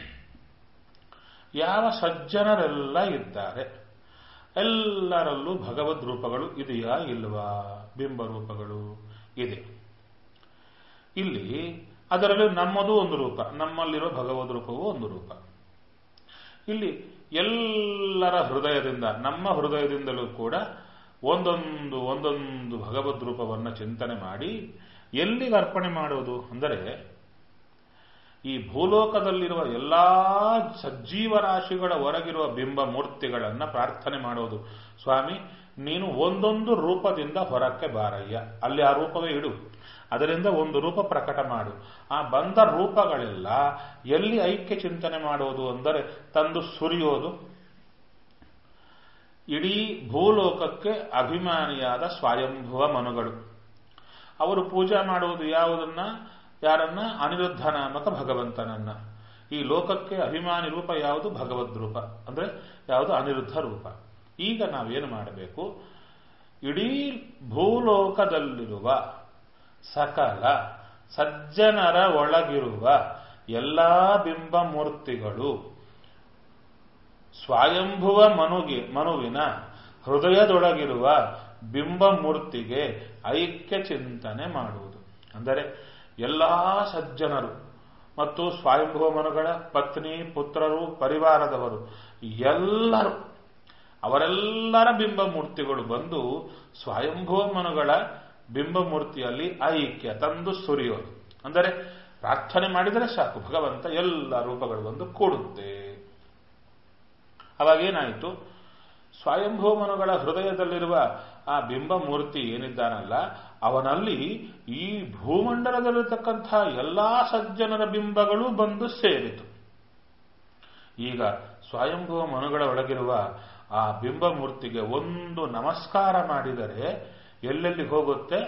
ಯಾವ ಸಜ್ಜನರೆಲ್ಲ ಇದ್ದಾರೆ ಎಲ್ಲರಲ್ಲೂ ಭಗವದ್ ರೂಪಗಳು ಇದೆಯಾ ಇಲ್ವಾ ಬಿಂಬ ರೂಪಗಳು ಇದೆ ಇಲ್ಲಿ ಅದರಲ್ಲಿ ನಮ್ಮದು ಒಂದು ರೂಪ ನಮ್ಮಲ್ಲಿರುವ ಭಗವದ್ ರೂಪವೂ ಒಂದು ರೂಪ ಇಲ್ಲಿ ಎಲ್ಲರ ಹೃದಯದಿಂದ ನಮ್ಮ ಹೃದಯದಿಂದಲೂ ಕೂಡ ಒಂದೊಂದು ಒಂದೊಂದು ಭಗವದ್ ರೂಪವನ್ನು ಚಿಂತನೆ ಮಾಡಿ ಎಲ್ಲಿಗೆ ಅರ್ಪಣೆ ಮಾಡೋದು ಅಂದರೆ ಈ ಭೂಲೋಕದಲ್ಲಿರುವ ಎಲ್ಲಾ ಸಜ್ಜೀವ ರಾಶಿಗಳ ಹೊರಗಿರುವ ಬಿಂಬ ಮೂರ್ತಿಗಳನ್ನ ಪ್ರಾರ್ಥನೆ ಮಾಡೋದು ಸ್ವಾಮಿ ನೀನು ಒಂದೊಂದು ರೂಪದಿಂದ ಹೊರಕ್ಕೆ ಬಾರಯ್ಯ ಅಲ್ಲಿ ಆ ರೂಪವೇ ಇಡು ಅದರಿಂದ ಒಂದು ರೂಪ ಪ್ರಕಟ ಮಾಡು ಆ ಬಂದ ರೂಪಗಳೆಲ್ಲ ಎಲ್ಲಿ ಐಕ್ಯ ಚಿಂತನೆ ಮಾಡೋದು ಅಂದರೆ ತಂದು ಸುರಿಯೋದು ಇಡೀ ಭೂಲೋಕಕ್ಕೆ ಅಭಿಮಾನಿಯಾದ ಸ್ವಯಂಭುವ ಮನುಗಳು ಅವರು ಪೂಜೆ ಮಾಡುವುದು ಯಾವುದನ್ನ ಯಾರನ್ನ ಅನಿರುದ್ಧ ನಾಮಕ ಭಗವಂತನನ್ನ ಈ ಲೋಕಕ್ಕೆ ಅಭಿಮಾನಿ ರೂಪ ಯಾವುದು ಭಗವದ್ ರೂಪ ಅಂದ್ರೆ ಯಾವುದು ಅನಿರುದ್ಧ ರೂಪ ಈಗ ನಾವೇನು ಮಾಡಬೇಕು ಇಡೀ ಭೂಲೋಕದಲ್ಲಿರುವ ಸಕಲ ಸಜ್ಜನರ ಒಳಗಿರುವ ಎಲ್ಲಾ ಬಿಂಬ ಮೂರ್ತಿಗಳು ಸ್ವಯಂಭುವ ಮನುಗೆ ಮನುವಿನ ಹೃದಯದೊಳಗಿರುವ ಬಿಂಬ ಮೂರ್ತಿಗೆ ಐಕ್ಯ ಚಿಂತನೆ ಮಾಡುವುದು ಅಂದರೆ ಎಲ್ಲಾ ಸಜ್ಜನರು ಮತ್ತು ಸ್ವಯಂಭುವ ಮನುಗಳ ಪತ್ನಿ ಪುತ್ರರು ಪರಿವಾರದವರು ಎಲ್ಲರೂ ಅವರೆಲ್ಲರ ಬಿಂಬ ಮೂರ್ತಿಗಳು ಬಂದು ಸ್ವಯಂಭುವ ಮನುಗಳ ಬಿಂಬ ಮೂರ್ತಿಯಲ್ಲಿ ಐಕ್ಯ ತಂದು ಸುರಿಯೋದು ಅಂದರೆ ಪ್ರಾರ್ಥನೆ ಮಾಡಿದರೆ ಸಾಕು ಭಗವಂತ ಎಲ್ಲ ರೂಪಗಳು ಬಂದು ಕೂಡುತ್ತೆ ಅವಾಗೇನಾಯಿತು ಸ್ವಯಂಭೂಮನುಗಳ ಹೃದಯದಲ್ಲಿರುವ ಆ ಬಿಂಬ ಮೂರ್ತಿ ಏನಿದ್ದಾನಲ್ಲ ಅವನಲ್ಲಿ ಈ ಭೂಮಂಡಲದಲ್ಲಿರತಕ್ಕಂಥ ಎಲ್ಲಾ ಸಜ್ಜನರ ಬಿಂಬಗಳು ಬಂದು ಸೇರಿತು ಈಗ ಸ್ವಯಂಭುವ ಮನುಗಳ ಒಳಗಿರುವ ಆ ಬಿಂಬ ಮೂರ್ತಿಗೆ ಒಂದು ನಮಸ್ಕಾರ ಮಾಡಿದರೆ ಎಲ್ಲೆಲ್ಲಿ ಹೋಗುತ್ತೆ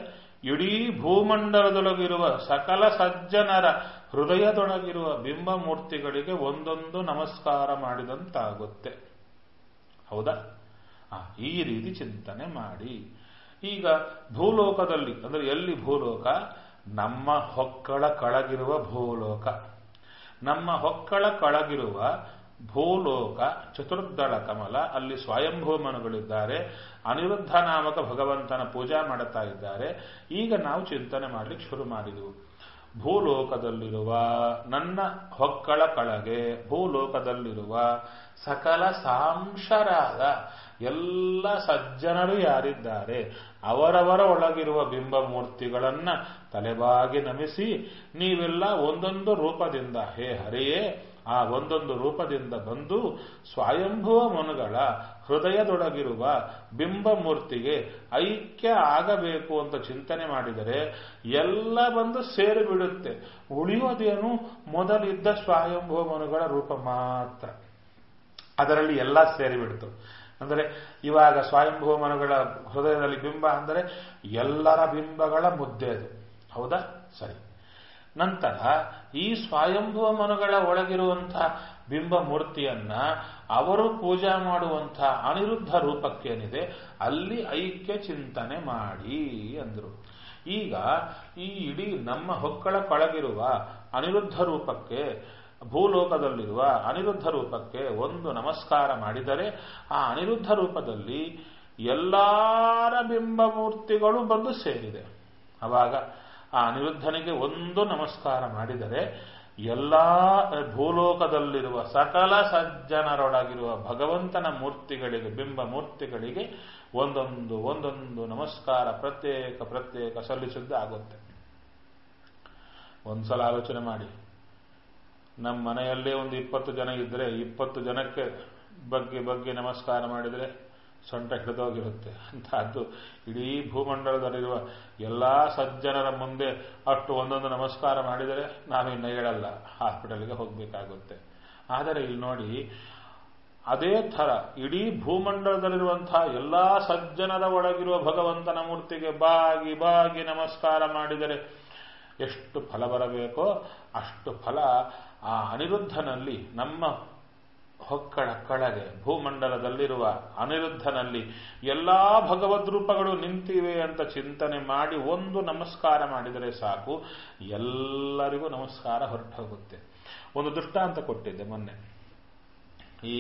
ಇಡೀ ಭೂಮಂಡಲದೊಳಗಿರುವ ಸಕಲ ಸಜ್ಜನರ ಹೃದಯದೊಳಗಿರುವ ಬಿಂಬ ಮೂರ್ತಿಗಳಿಗೆ ಒಂದೊಂದು ನಮಸ್ಕಾರ ಮಾಡಿದಂತಾಗುತ್ತೆ ಹೌದಾ ಆ, ಈ ರೀತಿ ಚಿಂತನೆ ಮಾಡಿ ಈಗ ಭೂಲೋಕದಲ್ಲಿ ಅಂದ್ರೆ ಎಲ್ಲಿ ಭೂಲೋಕ ನಮ್ಮ ಹೊಕ್ಕಳ ಕಳಗಿರುವ ಭೂಲೋಕ ನಮ್ಮ ಹೊಕ್ಕಳ ಕಳಗಿರುವ ಭೂಲೋಕ ಚತುರ್ದಳ ಕಮಲ ಅಲ್ಲಿ ಸ್ವಯಂಭೂಮನುಗಳಿದ್ದಾರೆ ಅನಿರುದ್ಧ ನಾಮಕ ಭಗವಂತನ ಪೂಜಾ ಮಾಡುತ್ತಾ ಇದ್ದಾರೆ ಈಗ ನಾವು ಚಿಂತನೆ ಮಾಡಲಿಕ್ಕೆ ಶುರು ಮಾಡಿದೆವು ಭೂಲೋಕದಲ್ಲಿರುವ ನನ್ನ ಹೊಕ್ಕಳ ಕಳಗೆ ಭೂಲೋಕದಲ್ಲಿರುವ ಸಕಲ ಸಾಂಶರಾದ ಎಲ್ಲ ಸಜ್ಜನರು ಯಾರಿದ್ದಾರೆ ಅವರವರ ಒಳಗಿರುವ ಬಿಂಬ ಮೂರ್ತಿಗಳನ್ನ ತಲೆಬಾಗಿ ನಮಿಸಿ ನೀವೆಲ್ಲ ಒಂದೊಂದು ರೂಪದಿಂದ ಹೇ ಹರಿಯೇ ಆ ಒಂದೊಂದು ರೂಪದಿಂದ ಬಂದು ಸ್ವಯಂಭುವ ಮನುಗಳ ಹೃದಯದೊಳಗಿರುವ ಬಿಂಬ ಮೂರ್ತಿಗೆ ಐಕ್ಯ ಆಗಬೇಕು ಅಂತ ಚಿಂತನೆ ಮಾಡಿದರೆ ಎಲ್ಲ ಬಂದು ಸೇರಿಬಿಡುತ್ತೆ ಉಳಿಯೋದೇನು ಮೊದಲಿದ್ದ ಸ್ವಯಂಭುವ ಮನುಗಳ ರೂಪ ಮಾತ್ರ ಅದರಲ್ಲಿ ಎಲ್ಲ ಸೇರಿಬಿಡ್ತು ಅಂದರೆ ಇವಾಗ ಸ್ವಯಂಭೂ ಮನುಗಳ ಹೃದಯದಲ್ಲಿ ಬಿಂಬ ಅಂದರೆ ಎಲ್ಲರ ಬಿಂಬಗಳ ಮುದ್ದೆ ಅದು ಹೌದಾ ಸರಿ ನಂತರ ಈ ಸ್ವಯಂಭುವ ಮನುಗಳ ಒಳಗಿರುವಂತಹ ಬಿಂಬ ಮೂರ್ತಿಯನ್ನ ಅವರು ಪೂಜಾ ಮಾಡುವಂತಹ ಅನಿರುದ್ಧ ರೂಪಕ್ಕೇನಿದೆ ಅಲ್ಲಿ ಐಕ್ಯ ಚಿಂತನೆ ಮಾಡಿ ಅಂದರು ಈಗ ಈ ಇಡೀ ನಮ್ಮ ಹೊಕ್ಕಳ ಕೊಳಗಿರುವ ಅನಿರುದ್ಧ ರೂಪಕ್ಕೆ ಭೂಲೋಕದಲ್ಲಿರುವ ಅನಿರುದ್ಧ ರೂಪಕ್ಕೆ ಒಂದು ನಮಸ್ಕಾರ ಮಾಡಿದರೆ ಆ ಅನಿರುದ್ಧ ರೂಪದಲ್ಲಿ ಎಲ್ಲಾರ ಬಿಂಬ ಮೂರ್ತಿಗಳು ಬಂದು ಸೇರಿದೆ ಅವಾಗ ಆ ಅನಿರುದ್ಧನಿಗೆ ಒಂದು ನಮಸ್ಕಾರ ಮಾಡಿದರೆ ಎಲ್ಲ ಭೂಲೋಕದಲ್ಲಿರುವ ಸಕಲ ಸಜ್ಜನರೊಳಗಿರುವ ಭಗವಂತನ ಮೂರ್ತಿಗಳಿಗೆ ಬಿಂಬ ಮೂರ್ತಿಗಳಿಗೆ ಒಂದೊಂದು ಒಂದೊಂದು ನಮಸ್ಕಾರ ಪ್ರತ್ಯೇಕ ಪ್ರತ್ಯೇಕ ಸಲ್ಲಿಸಿದ್ದಾಗುತ್ತೆ ಒಂದ್ಸಲ ಆಲೋಚನೆ ಮಾಡಿ ನಮ್ಮ ಮನೆಯಲ್ಲೇ ಒಂದು ಇಪ್ಪತ್ತು ಜನ ಇದ್ದರೆ ಇಪ್ಪತ್ತು ಜನಕ್ಕೆ ಬಗ್ಗೆ ಬಗ್ಗೆ ನಮಸ್ಕಾರ ಮಾಡಿದರೆ ಸೊಂಟ ಹಿಡಿದೋಗಿರುತ್ತೆ ಅಂತಹದ್ದು ಇಡೀ ಭೂಮಂಡಲದಲ್ಲಿರುವ ಎಲ್ಲ ಸಜ್ಜನರ ಮುಂದೆ ಅಷ್ಟು ಒಂದೊಂದು ನಮಸ್ಕಾರ ಮಾಡಿದರೆ ನಾನು ಇನ್ನು ಹೇಳಲ್ಲ ಹಾಸ್ಪಿಟಲ್ಗೆ ಹೋಗಬೇಕಾಗುತ್ತೆ ಆದರೆ ಇಲ್ಲಿ ನೋಡಿ ಅದೇ ಥರ ಇಡೀ ಭೂಮಂಡಲದಲ್ಲಿರುವಂತಹ ಎಲ್ಲಾ ಸಜ್ಜನರ ಒಳಗಿರುವ ಭಗವಂತನ ಮೂರ್ತಿಗೆ ಬಾಗಿ ಬಾಗಿ ನಮಸ್ಕಾರ ಮಾಡಿದರೆ ಎಷ್ಟು ಫಲ ಬರಬೇಕೋ ಅಷ್ಟು ಫಲ ಆ ಅನಿರುದ್ಧನಲ್ಲಿ ನಮ್ಮ ಹೊಕ್ಕಳ ಕಳಗೆ ಭೂಮಂಡಲದಲ್ಲಿರುವ ಅನಿರುದ್ಧನಲ್ಲಿ ಎಲ್ಲಾ ಭಗವದ್ ರೂಪಗಳು ನಿಂತಿವೆ ಅಂತ ಚಿಂತನೆ ಮಾಡಿ ಒಂದು ನಮಸ್ಕಾರ ಮಾಡಿದರೆ ಸಾಕು ಎಲ್ಲರಿಗೂ ನಮಸ್ಕಾರ ಹೊರಟು ಹೋಗುತ್ತೆ ಒಂದು ದೃಷ್ಟಾಂತ ಕೊಟ್ಟಿದ್ದೆ ಮೊನ್ನೆ ಈ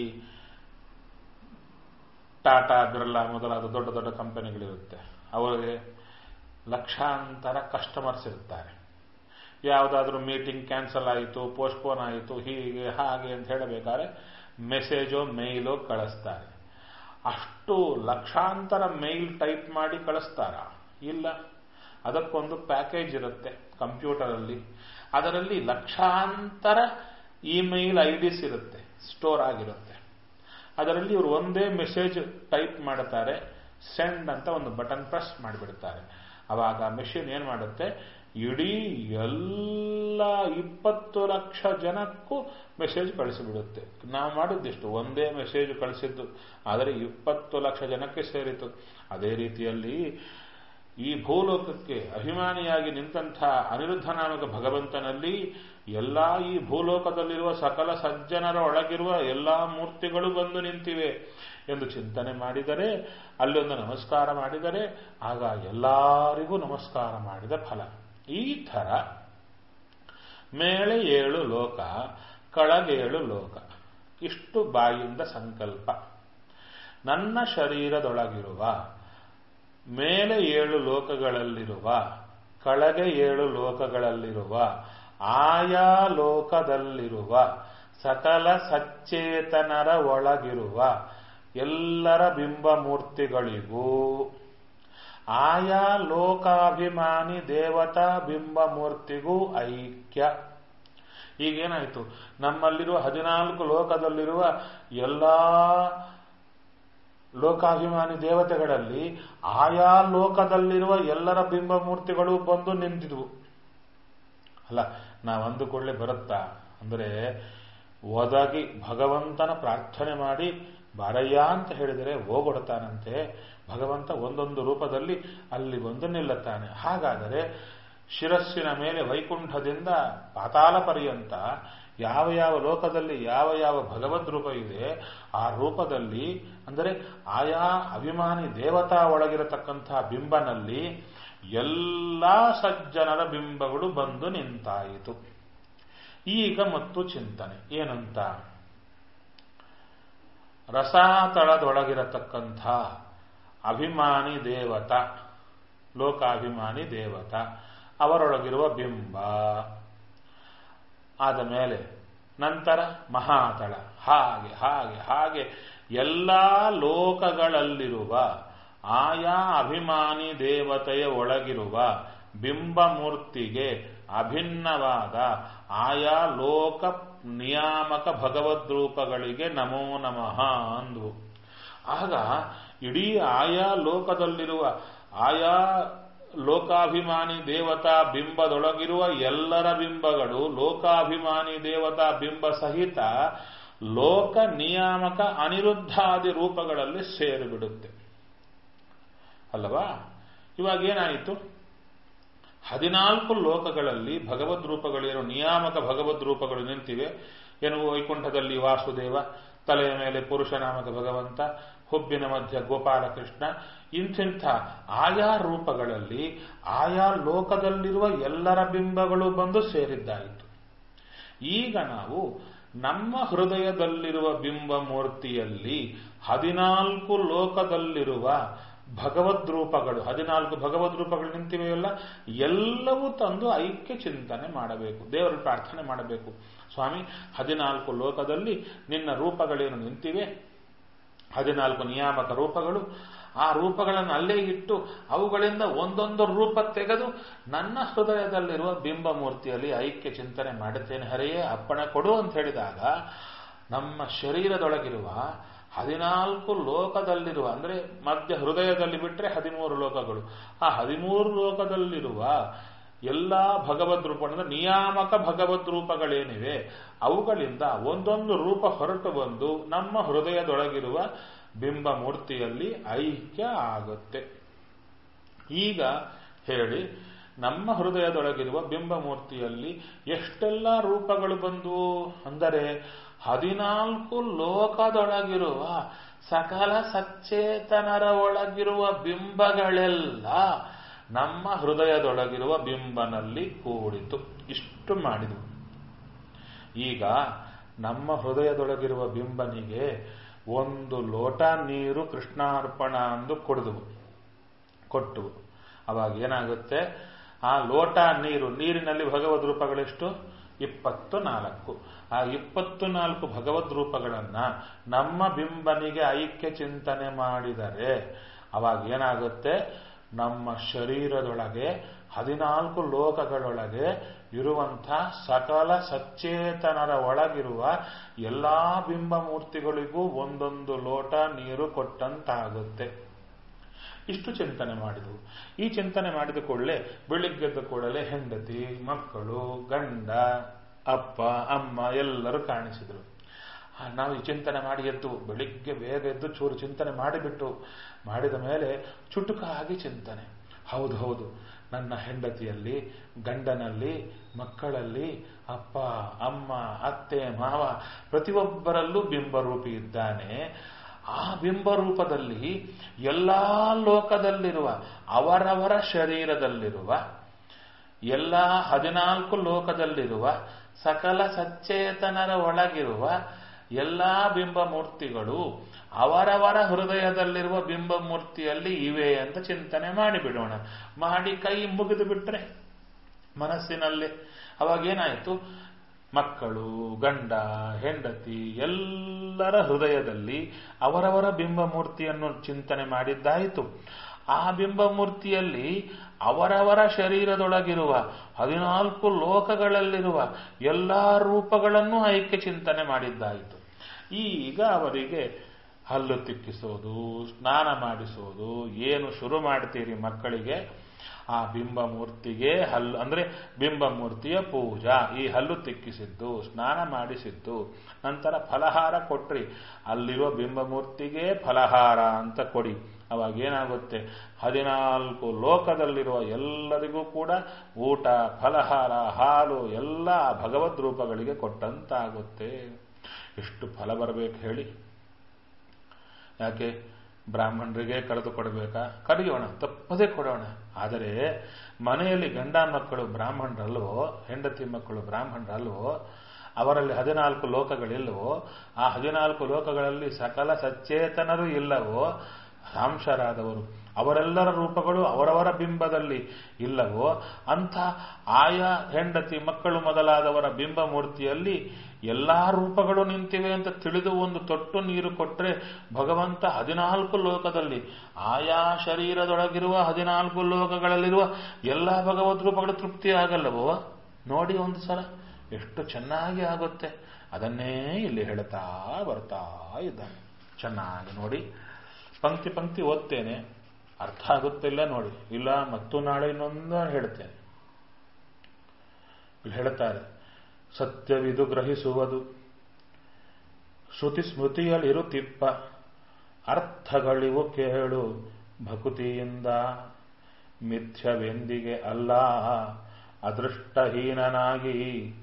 ಟಾಟಾ ಬಿರ್ಲಾ ಮೊದಲಾದ ದೊಡ್ಡ ದೊಡ್ಡ ಕಂಪನಿಗಳಿರುತ್ತೆ ಅವರಿಗೆ ಲಕ್ಷಾಂತರ ಕಸ್ಟಮರ್ಸ್ ಇರ್ತಾರೆ ಯಾವುದಾದ್ರೂ ಮೀಟಿಂಗ್ ಕ್ಯಾನ್ಸಲ್ ಆಯಿತು ಪೋಸ್ಟ್ಪೋನ್ ಆಯಿತು ಹೀಗೆ ಹಾಗೆ ಅಂತ ಹೇಳಬೇಕಾದ್ರೆ ಮೆಸೇಜೋ ಮೇಲೋ ಕಳಿಸ್ತಾರೆ ಅಷ್ಟು ಲಕ್ಷಾಂತರ ಮೇಲ್ ಟೈಪ್ ಮಾಡಿ ಕಳಿಸ್ತಾರ ಇಲ್ಲ ಅದಕ್ಕೊಂದು ಪ್ಯಾಕೇಜ್ ಇರುತ್ತೆ ಕಂಪ್ಯೂಟರಲ್ಲಿ ಅದರಲ್ಲಿ ಲಕ್ಷಾಂತರ ಇಮೇಲ್ ಐ ಡಿಸ್ ಇರುತ್ತೆ ಸ್ಟೋರ್ ಆಗಿರುತ್ತೆ ಅದರಲ್ಲಿ ಇವರು ಒಂದೇ ಮೆಸೇಜ್ ಟೈಪ್ ಮಾಡುತ್ತಾರೆ ಸೆಂಡ್ ಅಂತ ಒಂದು ಬಟನ್ ಪ್ರೆಸ್ ಮಾಡಿಬಿಡ್ತಾರೆ ಅವಾಗ ಮೆಷಿನ್ ಏನು ಮಾಡುತ್ತೆ ಇಡೀ ಎಲ್ಲ ಇಪ್ಪತ್ತು ಲಕ್ಷ ಜನಕ್ಕೂ ಮೆಸೇಜ್ ಕಳಿಸಿಬಿಡುತ್ತೆ ನಾವು ಮಾಡಿದ್ದೆಷ್ಟು ಒಂದೇ ಮೆಸೇಜ್ ಕಳಿಸಿದ್ದು ಆದರೆ ಇಪ್ಪತ್ತು ಲಕ್ಷ ಜನಕ್ಕೆ ಸೇರಿತು ಅದೇ ರೀತಿಯಲ್ಲಿ ಈ ಭೂಲೋಕಕ್ಕೆ ಅಭಿಮಾನಿಯಾಗಿ ನಿಂತಹ ಅನಿರುದ್ಧ ನಾಮಕ ಭಗವಂತನಲ್ಲಿ ಎಲ್ಲಾ ಈ ಭೂಲೋಕದಲ್ಲಿರುವ ಸಕಲ ಸಜ್ಜನರ ಒಳಗಿರುವ ಎಲ್ಲಾ ಮೂರ್ತಿಗಳು ಬಂದು ನಿಂತಿವೆ ಎಂದು ಚಿಂತನೆ ಮಾಡಿದರೆ ಅಲ್ಲೊಂದು ನಮಸ್ಕಾರ ಮಾಡಿದರೆ ಆಗ ಎಲ್ಲರಿಗೂ ನಮಸ್ಕಾರ ಮಾಡಿದ ಫಲ ಈ ಥರ ಮೇಲೆ ಏಳು ಲೋಕ ಕಳಗೇಳು ಲೋಕ ಇಷ್ಟು ಬಾಯಿಂದ ಸಂಕಲ್ಪ ನನ್ನ ಶರೀರದೊಳಗಿರುವ ಮೇಲೆ ಏಳು ಲೋಕಗಳಲ್ಲಿರುವ ಕಳಗೆ ಏಳು ಲೋಕಗಳಲ್ಲಿರುವ ಆಯಾ ಲೋಕದಲ್ಲಿರುವ ಸಕಲ ಸಚ್ಚೇತನರ ಒಳಗಿರುವ ಎಲ್ಲರ ಬಿಂಬ ಮೂರ್ತಿಗಳಿಗೂ ಆಯಾ ಲೋಕಾಭಿಮಾನಿ ದೇವತಾ ಬಿಂಬ ಮೂರ್ತಿಗೂ ಐಕ್ಯ ಈಗೇನಾಯಿತು ನಮ್ಮಲ್ಲಿರುವ ಹದಿನಾಲ್ಕು ಲೋಕದಲ್ಲಿರುವ ಎಲ್ಲಾ ಲೋಕಾಭಿಮಾನಿ ದೇವತೆಗಳಲ್ಲಿ ಆಯಾ ಲೋಕದಲ್ಲಿರುವ ಎಲ್ಲರ ಬಿಂಬ ಮೂರ್ತಿಗಳು ಬಂದು ನಿಂತಿದ್ವು ಅಲ್ಲ ನಾವು ಅಂದುಕೊಳ್ಳೆ ಬರುತ್ತಾ ಅಂದರೆ ಒದಗಿ ಭಗವಂತನ ಪ್ರಾರ್ಥನೆ ಮಾಡಿ ಬಾರಯ್ಯ ಅಂತ ಹೇಳಿದರೆ ಓಗೊಡ್ತಾನಂತೆ ಭಗವಂತ ಒಂದೊಂದು ರೂಪದಲ್ಲಿ ಅಲ್ಲಿ ಬಂದು ನಿಲ್ಲುತ್ತಾನೆ ಹಾಗಾದರೆ ಶಿರಸ್ಸಿನ ಮೇಲೆ ವೈಕುಂಠದಿಂದ ಪಾತಾಳ ಪರ್ಯಂತ ಯಾವ ಯಾವ ಲೋಕದಲ್ಲಿ ಯಾವ ಯಾವ ಭಗವದ್ ರೂಪ ಇದೆ ಆ ರೂಪದಲ್ಲಿ ಅಂದರೆ ಆಯಾ ಅಭಿಮಾನಿ ದೇವತಾ ಒಳಗಿರತಕ್ಕಂತಹ ಬಿಂಬನಲ್ಲಿ ಎಲ್ಲ ಸಜ್ಜನರ ಬಿಂಬಗಳು ಬಂದು ನಿಂತಾಯಿತು ಈಗ ಮತ್ತು ಚಿಂತನೆ ಏನಂತ ರಸಾತಳದೊಳಗಿರತಕ್ಕಂಥ ಅಭಿಮಾನಿ ದೇವತ ಲೋಕಾಭಿಮಾನಿ ದೇವತ ಅವರೊಳಗಿರುವ ಬಿಂಬ ಆದ ಮೇಲೆ ನಂತರ ಮಹಾತಳ ಹಾಗೆ ಹಾಗೆ ಹಾಗೆ ಎಲ್ಲ ಲೋಕಗಳಲ್ಲಿರುವ ಆಯಾ ಅಭಿಮಾನಿ ದೇವತೆಯ ಒಳಗಿರುವ ಬಿಂಬಮೂರ್ತಿಗೆ ಅಭಿನ್ನವಾದ ಆಯಾ ಲೋಕ ನಿಯಾಮಕ ಭಗವದ್ರೂಪಗಳಿಗೆ ನಮೋ ನಮಃ ಅಂದು ಆಗ ಇಡೀ ಆಯಾ ಲೋಕದಲ್ಲಿರುವ ಆಯಾ ಲೋಕಾಭಿಮಾನಿ ದೇವತಾ ಬಿಂಬದೊಳಗಿರುವ ಎಲ್ಲರ ಬಿಂಬಗಳು ಲೋಕಾಭಿಮಾನಿ ದೇವತಾ ಬಿಂಬ ಸಹಿತ ಲೋಕ ನಿಯಾಮಕ ಅನಿರುದ್ಧಾದಿ ರೂಪಗಳಲ್ಲಿ ಸೇರಿಬಿಡುತ್ತೆ ಅಲ್ಲವಾ ಇವಾಗ ಏನಾಯಿತು ಹದಿನಾಲ್ಕು ಲೋಕಗಳಲ್ಲಿ ಭಗವದ್ ರೂಪಗಳೇನು ನಿಯಾಮಕ ಭಗವದ್ ರೂಪಗಳು ನಿಂತಿವೆ ಏನು ವೈಕುಂಠದಲ್ಲಿ ವಾಸುದೇವ ತಲೆಯ ಮೇಲೆ ಪುರುಷನಾಮಕ ಭಗವಂತ ಹುಬ್ಬಿನ ಮಧ್ಯ ಗೋಪಾಲಕೃಷ್ಣ ಇಂಥಿಂಥ ಆಯಾ ರೂಪಗಳಲ್ಲಿ ಆಯಾ ಲೋಕದಲ್ಲಿರುವ ಎಲ್ಲರ ಬಿಂಬಗಳು ಬಂದು ಸೇರಿದ್ದಾಯಿತು ಈಗ ನಾವು ನಮ್ಮ ಹೃದಯದಲ್ಲಿರುವ ಬಿಂಬ ಮೂರ್ತಿಯಲ್ಲಿ ಹದಿನಾಲ್ಕು ಲೋಕದಲ್ಲಿರುವ ಭಗವದ್ ರೂಪಗಳು ಹದಿನಾಲ್ಕು ಭಗವದ್ ರೂಪಗಳು ನಿಂತಿವೆಯಲ್ಲ ಎಲ್ಲವೂ ತಂದು ಐಕ್ಯ ಚಿಂತನೆ ಮಾಡಬೇಕು ದೇವರ ಪ್ರಾರ್ಥನೆ ಮಾಡಬೇಕು ಸ್ವಾಮಿ ಹದಿನಾಲ್ಕು ಲೋಕದಲ್ಲಿ ನಿನ್ನ ರೂಪಗಳೇನು ನಿಂತಿವೆ ಹದಿನಾಲ್ಕು ನಿಯಾಮಕ ರೂಪಗಳು ಆ ರೂಪಗಳನ್ನು ಅಲ್ಲೇ ಇಟ್ಟು ಅವುಗಳಿಂದ ಒಂದೊಂದು ರೂಪ ತೆಗೆದು ನನ್ನ ಹೃದಯದಲ್ಲಿರುವ ಬಿಂಬ ಮೂರ್ತಿಯಲ್ಲಿ ಐಕ್ಯ ಚಿಂತನೆ ಮಾಡುತ್ತೇನೆ ಹರೆಯೇ ಅಪ್ಪಣೆ ಕೊಡು ಅಂತ ಹೇಳಿದಾಗ ನಮ್ಮ ಶರೀರದೊಳಗಿರುವ ಹದಿನಾಲ್ಕು ಲೋಕದಲ್ಲಿರುವ ಅಂದರೆ ಮಧ್ಯ ಹೃದಯದಲ್ಲಿ ಬಿಟ್ಟರೆ ಹದಿಮೂರು ಲೋಕಗಳು ಆ ಹದಿಮೂರು ಲೋಕದಲ್ಲಿರುವ ಎಲ್ಲ ಭಗವದ್ ರೂಪ ಅಂದರೆ ನಿಯಾಮಕ ಭಗವದ್ ರೂಪಗಳೇನಿವೆ ಅವುಗಳಿಂದ ಒಂದೊಂದು ರೂಪ ಹೊರಟು ಬಂದು ನಮ್ಮ ಹೃದಯದೊಳಗಿರುವ ಬಿಂಬ ಮೂರ್ತಿಯಲ್ಲಿ ಐಕ್ಯ ಆಗುತ್ತೆ ಈಗ ಹೇಳಿ ನಮ್ಮ ಹೃದಯದೊಳಗಿರುವ ಬಿಂಬ ಮೂರ್ತಿಯಲ್ಲಿ ಎಷ್ಟೆಲ್ಲ ರೂಪಗಳು ಬಂದು ಅಂದರೆ ಹದಿನಾಲ್ಕು ಲೋಕದೊಳಗಿರುವ ಸಕಲ ಸಚೇತನರ ಒಳಗಿರುವ ಬಿಂಬಗಳೆಲ್ಲ ನಮ್ಮ ಹೃದಯದೊಳಗಿರುವ ಬಿಂಬನಲ್ಲಿ ಕೂಡಿತು ಇಷ್ಟು ಮಾಡಿದವು ಈಗ ನಮ್ಮ ಹೃದಯದೊಳಗಿರುವ ಬಿಂಬನಿಗೆ ಒಂದು ಲೋಟ ನೀರು ಕೃಷ್ಣಾರ್ಪಣ ಅಂದು ಕೊಡಿದವು ಕೊಟ್ಟು ಅವಾಗ ಏನಾಗುತ್ತೆ ಆ ಲೋಟ ನೀರು ನೀರಿನಲ್ಲಿ ಭಗವದ್ ರೂಪಗಳೆಷ್ಟು ಇಪ್ಪತ್ತು ನಾಲ್ಕು ಆ ಇಪ್ಪತ್ತು ನಾಲ್ಕು ಭಗವದ್ ರೂಪಗಳನ್ನ ನಮ್ಮ ಬಿಂಬನಿಗೆ ಐಕ್ಯ ಚಿಂತನೆ ಮಾಡಿದರೆ ಅವಾಗ ಏನಾಗುತ್ತೆ ನಮ್ಮ ಶರೀರದೊಳಗೆ ಹದಿನಾಲ್ಕು ಲೋಕಗಳೊಳಗೆ ಇರುವಂಥ ಸಕಲ ಸಚೇತನರ ಒಳಗಿರುವ ಎಲ್ಲಾ ಬಿಂಬ ಮೂರ್ತಿಗಳಿಗೂ ಒಂದೊಂದು ಲೋಟ ನೀರು ಕೊಟ್ಟಂತಾಗುತ್ತೆ ಇಷ್ಟು ಚಿಂತನೆ ಮಾಡಿದವು ಈ ಚಿಂತನೆ ಮಾಡಿದ ಕೂಡಲೇ ಬೆಳಿಗ್ಗೆದ್ದ ಕೂಡಲೇ ಹೆಂಡತಿ ಮಕ್ಕಳು ಗಂಡ ಅಪ್ಪ ಅಮ್ಮ ಎಲ್ಲರೂ ಕಾಣಿಸಿದರು ನಾವು ಈ ಚಿಂತನೆ ಮಾಡಿ ಎದ್ದು ಬೆಳಿಗ್ಗೆ ಬೇಗ ಎದ್ದು ಚೂರು ಚಿಂತನೆ ಮಾಡಿಬಿಟ್ಟು ಮಾಡಿದ ಮೇಲೆ ಚುಟುಕಾಗಿ ಚಿಂತನೆ ಹೌದು ಹೌದು ನನ್ನ ಹೆಂಡತಿಯಲ್ಲಿ ಗಂಡನಲ್ಲಿ ಮಕ್ಕಳಲ್ಲಿ ಅಪ್ಪ ಅಮ್ಮ ಅತ್ತೆ ಮಾವ ಪ್ರತಿಯೊಬ್ಬರಲ್ಲೂ ಬಿಂಬರೂಪಿ ಇದ್ದಾನೆ ಆ ಬಿಂಬರೂಪದಲ್ಲಿ ಎಲ್ಲಾ ಲೋಕದಲ್ಲಿರುವ ಅವರವರ ಶರೀರದಲ್ಲಿರುವ ಎಲ್ಲ ಹದಿನಾಲ್ಕು ಲೋಕದಲ್ಲಿರುವ ಸಕಲ ಸಚೇತನರ ಒಳಗಿರುವ ಎಲ್ಲಾ ಬಿಂಬ ಮೂರ್ತಿಗಳು ಅವರವರ ಹೃದಯದಲ್ಲಿರುವ ಬಿಂಬ ಮೂರ್ತಿಯಲ್ಲಿ ಇವೆ ಅಂತ ಚಿಂತನೆ ಮಾಡಿಬಿಡೋಣ ಮಾಡಿ ಕೈ ಮುಗಿದು ಬಿಟ್ರೆ ಮನಸ್ಸಿನಲ್ಲಿ ಅವಾಗೇನಾಯಿತು ಮಕ್ಕಳು ಗಂಡ ಹೆಂಡತಿ ಎಲ್ಲರ ಹೃದಯದಲ್ಲಿ ಅವರವರ ಬಿಂಬ ಮೂರ್ತಿಯನ್ನು ಚಿಂತನೆ ಮಾಡಿದ್ದಾಯಿತು ಆ ಬಿಂಬ ಮೂರ್ತಿಯಲ್ಲಿ ಅವರವರ ಶರೀರದೊಳಗಿರುವ ಹದಿನಾಲ್ಕು ಲೋಕಗಳಲ್ಲಿರುವ ಎಲ್ಲಾ ರೂಪಗಳನ್ನು ಐಕ್ಯ ಚಿಂತನೆ ಮಾಡಿದ್ದಾಯಿತು ಈಗ ಅವರಿಗೆ ಹಲ್ಲು ತಿಕ್ಕಿಸೋದು ಸ್ನಾನ ಮಾಡಿಸೋದು ಏನು ಶುರು ಮಾಡ್ತೀರಿ ಮಕ್ಕಳಿಗೆ ಆ ಬಿಂಬಮೂರ್ತಿಗೆ ಹಲ್ಲು ಅಂದ್ರೆ ಬಿಂಬಮೂರ್ತಿಯ ಪೂಜಾ ಈ ಹಲ್ಲು ತಿಕ್ಕಿಸಿದ್ದು ಸ್ನಾನ ಮಾಡಿಸಿದ್ದು ನಂತರ ಫಲಹಾರ ಕೊಟ್ರಿ ಅಲ್ಲಿರುವ ಬಿಂಬಮೂರ್ತಿಗೆ ಫಲಹಾರ ಅಂತ ಕೊಡಿ ಅವಾಗ ಏನಾಗುತ್ತೆ ಹದಿನಾಲ್ಕು ಲೋಕದಲ್ಲಿರುವ ಎಲ್ಲರಿಗೂ ಕೂಡ ಊಟ ಫಲಹಾರ ಹಾಲು ಎಲ್ಲ ಭಗವದ್ ರೂಪಗಳಿಗೆ ಕೊಟ್ಟಂತಾಗುತ್ತೆ ಎಷ್ಟು ಫಲ ಬರಬೇಕು ಹೇಳಿ ಯಾಕೆ ಬ್ರಾಹ್ಮಣರಿಗೆ ಕರೆದು ಕೊಡಬೇಕಾ ಕರೆಯೋಣ ತಪ್ಪದೇ ಕೊಡೋಣ ಆದರೆ ಮನೆಯಲ್ಲಿ ಗಂಡ ಮಕ್ಕಳು ಬ್ರಾಹ್ಮಣರಲ್ವೋ ಹೆಂಡತಿ ಮಕ್ಕಳು ಬ್ರಾಹ್ಮಣರಲ್ವೋ ಅವರಲ್ಲಿ ಹದಿನಾಲ್ಕು ಲೋಕಗಳಿಲ್ಲವೋ ಆ ಹದಿನಾಲ್ಕು ಲೋಕಗಳಲ್ಲಿ ಸಕಲ ಸಚೇತನರು ಇಲ್ಲವೋ ಸಾಂಶರಾದವರು ಅವರೆಲ್ಲರ ರೂಪಗಳು ಅವರವರ ಬಿಂಬದಲ್ಲಿ ಇಲ್ಲವೋ ಅಂಥ ಆಯಾ ಹೆಂಡತಿ ಮಕ್ಕಳು ಮೊದಲಾದವರ ಬಿಂಬ ಮೂರ್ತಿಯಲ್ಲಿ ಎಲ್ಲಾ ರೂಪಗಳು ನಿಂತಿವೆ ಅಂತ ತಿಳಿದು ಒಂದು ತೊಟ್ಟು ನೀರು ಕೊಟ್ಟರೆ ಭಗವಂತ ಹದಿನಾಲ್ಕು ಲೋಕದಲ್ಲಿ ಆಯಾ ಶರೀರದೊಳಗಿರುವ ಹದಿನಾಲ್ಕು ಲೋಕಗಳಲ್ಲಿರುವ ಎಲ್ಲ ಭಗವದ್ ರೂಪಗಳು ತೃಪ್ತಿ ಆಗಲ್ಲವೋ ನೋಡಿ ಒಂದು ಸಲ ಎಷ್ಟು ಚೆನ್ನಾಗಿ ಆಗುತ್ತೆ ಅದನ್ನೇ ಇಲ್ಲಿ ಹೇಳ್ತಾ ಬರ್ತಾ ಇದ್ದಾನೆ ಚೆನ್ನಾಗಿ ನೋಡಿ ಪಂಕ್ತಿ ಪಂಕ್ತಿ ಓದ್ತೇನೆ ಅರ್ಥ ಆಗುತ್ತಿಲ್ಲ ನೋಡಿ ಇಲ್ಲ ಮತ್ತು ನಾಳೆ ಇನ್ನೊಂದು ಹೇಳ್ತೇನೆ ಇಲ್ಲಿ ಹೇಳ್ತಾರೆ ಸತ್ಯವಿದು ಗ್ರಹಿಸುವುದು ಶ್ರುತಿ ಸ್ಮೃತಿಯಲ್ಲಿರುತ್ತಿಪ್ಪ ಅರ್ಥಗಳಿವು ಕೇಳು ಭಕುತಿಯಿಂದ ಮಿಥ್ಯವೆಂದಿಗೆ ಅಲ್ಲ ಅದೃಷ್ಟಹೀನನಾಗಿ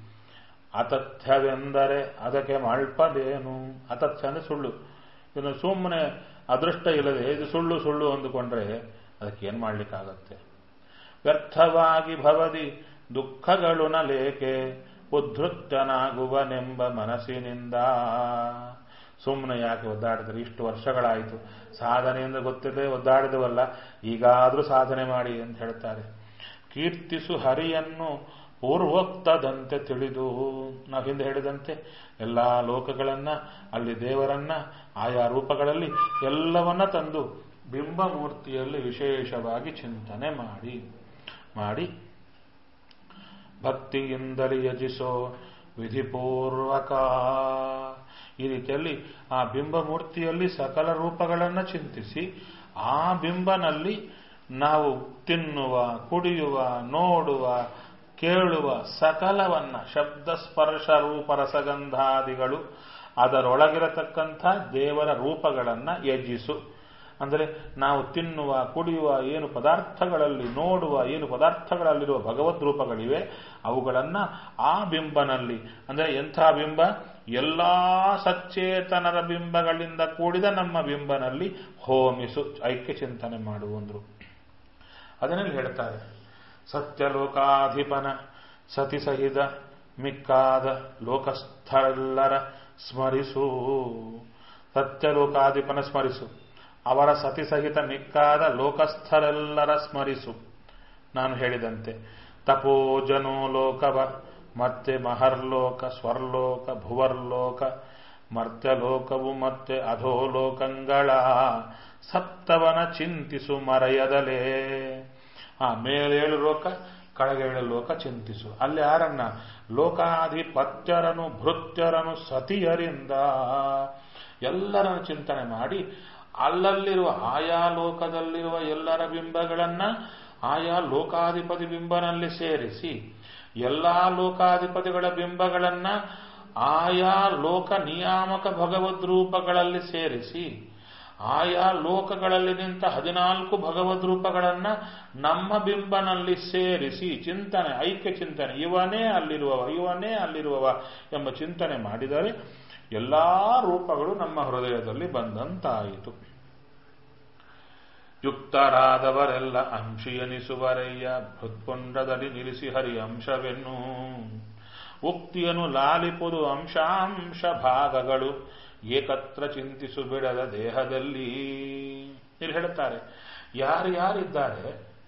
ಅತಥ್ಯವೆಂದರೆ ಅದಕ್ಕೆ ಮಳ್ಪದೇನು ಅತಥ್ಯ ಅಂದ್ರೆ ಸುಳ್ಳು ಇನ್ನು ಸುಮ್ಮನೆ ಅದೃಷ್ಟ ಇಲ್ಲದೆ ಇದು ಸುಳ್ಳು ಸುಳ್ಳು ಅಂದುಕೊಂಡ್ರೆ ಅದಕ್ಕೆ ಏನ್ ಮಾಡ್ಲಿಕ್ಕಾಗತ್ತೆ ವ್ಯರ್ಥವಾಗಿ ಭವದಿ ದುಃಖಗಳು ನಲೇಕೆ ಉದ್ಧೃತನಾಗುವನೆಂಬ ಮನಸ್ಸಿನಿಂದ ಸುಮ್ಮನೆ ಯಾಕೆ ಒದ್ದಾಡಿದ್ರೆ ಇಷ್ಟು ವರ್ಷಗಳಾಯಿತು ಸಾಧನೆಯಿಂದ ಗೊತ್ತಿದೆ ಒದ್ದಾಡಿದವಲ್ಲ ಈಗಾದರೂ ಸಾಧನೆ ಮಾಡಿ ಅಂತ ಹೇಳ್ತಾರೆ ಕೀರ್ತಿಸು ಹರಿಯನ್ನು ಪೂರ್ವೋಕ್ತದಂತೆ ತಿಳಿದು ನಾವು ಹಿಂದೆ ಹೇಳಿದಂತೆ ಎಲ್ಲ ಲೋಕಗಳನ್ನ ಅಲ್ಲಿ ದೇವರನ್ನ ಆಯಾ ರೂಪಗಳಲ್ಲಿ ಎಲ್ಲವನ್ನ ತಂದು ಬಿಂಬಮೂರ್ತಿಯಲ್ಲಿ ವಿಶೇಷವಾಗಿ ಚಿಂತನೆ ಮಾಡಿ ಮಾಡಿ ಭಕ್ತಿಯಿಂದಲೇ ಯಜಿಸೋ ವಿಧಿಪೂರ್ವಕ ಈ ರೀತಿಯಲ್ಲಿ ಆ ಬಿಂಬಮೂರ್ತಿಯಲ್ಲಿ ಸಕಲ ರೂಪಗಳನ್ನು ಚಿಂತಿಸಿ ಆ ಬಿಂಬನಲ್ಲಿ ನಾವು ತಿನ್ನುವ ಕುಡಿಯುವ ನೋಡುವ ಕೇಳುವ ಸಕಲವನ್ನ ಶಬ್ದ ಸ್ಪರ್ಶ ರೂಪ ರಸಗಂಧಾದಿಗಳು ಅದರೊಳಗಿರತಕ್ಕಂಥ ದೇವರ ರೂಪಗಳನ್ನ ಯಜಿಸು ಅಂದರೆ ನಾವು ತಿನ್ನುವ ಕುಡಿಯುವ ಏನು ಪದಾರ್ಥಗಳಲ್ಲಿ ನೋಡುವ ಏನು ಪದಾರ್ಥಗಳಲ್ಲಿರುವ ಭಗವದ್ ರೂಪಗಳಿವೆ ಅವುಗಳನ್ನ ಆ ಬಿಂಬನಲ್ಲಿ ಅಂದರೆ ಎಂಥ ಬಿಂಬ ಎಲ್ಲಾ ಸಚೇತನರ ಬಿಂಬಗಳಿಂದ ಕೂಡಿದ ನಮ್ಮ ಬಿಂಬನಲ್ಲಿ ಹೋಮಿಸು ಐಕ್ಯ ಚಿಂತನೆ ಮಾಡುವಂದ್ರು ಅದನ್ನಲ್ಲಿ ಹೇಳ್ತಾರೆ ಸತ್ಯಲೋಕಾಧಿಪನ ಸತಿ ಸಹಿತ ಮಿಕ್ಕಾದ ಲೋಕಸ್ಥರೆಲ್ಲರ ಸ್ಮರಿಸು ಸತ್ಯಲೋಕಾಧಿಪನ ಸ್ಮರಿಸು ಅವರ ಸತಿ ಸಹಿತ ಮಿಕ್ಕಾದ ಲೋಕಸ್ಥರೆಲ್ಲರ ಸ್ಮರಿಸು ನಾನು ಹೇಳಿದಂತೆ ತಪೋಜನೋ ಲೋಕವ ಮತ್ತೆ ಮಹರ್ಲೋಕ ಸ್ವರ್ಲೋಕ ಭುವರ್ಲೋಕ ಮರ್ತ್ಯಲೋಕವು ಮತ್ತೆ ಅಧೋಲೋಕಂಗಳ ಸಪ್ತವನ ಚಿಂತಿಸು ಮರೆಯದಲೇ ಆ ಮೇಲೇಳು ಲೋಕ ಕೆಳಗೇಳು ಲೋಕ ಚಿಂತಿಸು ಅಲ್ಲಿ ಯಾರನ್ನ ಲೋಕಾಧಿಪತ್ಯರನು ಭೃತ್ಯರನು ಸತಿಯರಿಂದ ಎಲ್ಲರನ್ನು ಚಿಂತನೆ ಮಾಡಿ ಅಲ್ಲಲ್ಲಿರುವ ಆಯಾ ಲೋಕದಲ್ಲಿರುವ ಎಲ್ಲರ ಬಿಂಬಗಳನ್ನ ಆಯಾ ಲೋಕಾಧಿಪತಿ ಬಿಂಬನಲ್ಲಿ ಸೇರಿಸಿ ಎಲ್ಲಾ ಲೋಕಾಧಿಪತಿಗಳ ಬಿಂಬಗಳನ್ನ ಆಯಾ ಲೋಕ ನಿಯಾಮಕ ಭಗವದ್ ರೂಪಗಳಲ್ಲಿ ಸೇರಿಸಿ ಆಯಾ ಲೋಕಗಳಲ್ಲಿ ನಿಂತ ಹದಿನಾಲ್ಕು ಭಗವದ್ ರೂಪಗಳನ್ನ ನಮ್ಮ ಬಿಂಬನಲ್ಲಿ ಸೇರಿಸಿ ಚಿಂತನೆ ಐಕ್ಯ ಚಿಂತನೆ ಇವನೇ ಅಲ್ಲಿರುವವ ಇವನೇ ಅಲ್ಲಿರುವವ ಎಂಬ ಚಿಂತನೆ ಮಾಡಿದರೆ ಎಲ್ಲಾ ರೂಪಗಳು ನಮ್ಮ ಹೃದಯದಲ್ಲಿ ಬಂದಂತಾಯಿತು ಯುಕ್ತರಾದವರೆಲ್ಲ ಅಂಶಿಯನಿಸುವರಯ್ಯ ಹೃತ್ಪುಂಡದಲ್ಲಿ ನಿಲ್ಲಿಸಿ ಹರಿ ಅಂಶವೆನ್ನು ಉಕ್ತಿಯನ್ನು ಲಾಲಿಪುದು ಅಂಶಾಂಶ ಭಾಗಗಳು ಏಕತ್ರ ಚಿಂತಿಸು ಬಿಡದ ದೇಹದಲ್ಲಿ ಇಲ್ಲಿ ಹೇಳುತ್ತಾರೆ ಯಾರು ಯಾರಿದ್ದಾರೆ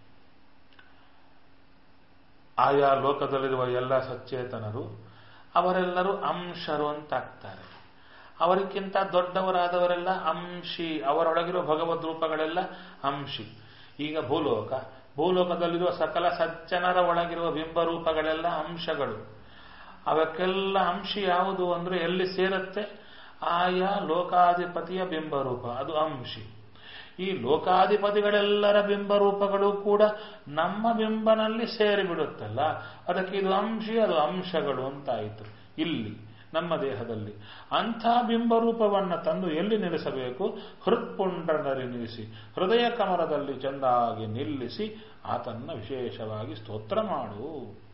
ಆಯಾ ಲೋಕದಲ್ಲಿರುವ ಎಲ್ಲ ಸಚೇತನರು ಅವರೆಲ್ಲರೂ ಅಂಶರು ಅಂತಾಗ್ತಾರೆ ಅವರಿಗಿಂತ ದೊಡ್ಡವರಾದವರೆಲ್ಲ ಅಂಶಿ ಅವರೊಳಗಿರುವ ಭಗವದ್ ರೂಪಗಳೆಲ್ಲ ಅಂಶಿ ಈಗ ಭೂಲೋಕ ಭೂಲೋಕದಲ್ಲಿರುವ ಸಕಲ ಸಜ್ಜನರ ಒಳಗಿರುವ ಬಿಂಬರೂಪಗಳೆಲ್ಲ ಅಂಶಗಳು ಅವಕ್ಕೆಲ್ಲ ಅಂಶಿ ಯಾವುದು ಅಂದ್ರೆ ಎಲ್ಲಿ ಸೇರುತ್ತೆ ಆಯಾ ಲೋಕಾಧಿಪತಿಯ ಬಿಂಬರೂಪ ಅದು ಅಂಶಿ ಈ ಲೋಕಾಧಿಪತಿಗಳೆಲ್ಲರ ಬಿಂಬ ರೂಪಗಳು ಕೂಡ ನಮ್ಮ ಬಿಂಬನಲ್ಲಿ ಸೇರಿಬಿಡುತ್ತಲ್ಲ ಅದಕ್ಕೆ ಇದು ಅಂಶಿ ಅದು ಅಂಶಗಳು ಅಂತಾಯಿತು ಇಲ್ಲಿ ನಮ್ಮ ದೇಹದಲ್ಲಿ ಅಂಥ ಬಿಂಬರೂಪವನ್ನು ತಂದು ಎಲ್ಲಿ ನಿಲ್ಲಿಸಬೇಕು ಹೃತ್ಪುಂಡನಲ್ಲಿ ನಿಲ್ಲಿಸಿ ಹೃದಯ ಕಮಲದಲ್ಲಿ ಚೆಂದಾಗಿ ನಿಲ್ಲಿಸಿ ಆತನ್ನ ವಿಶೇಷವಾಗಿ ಸ್ತೋತ್ರ ಮಾಡು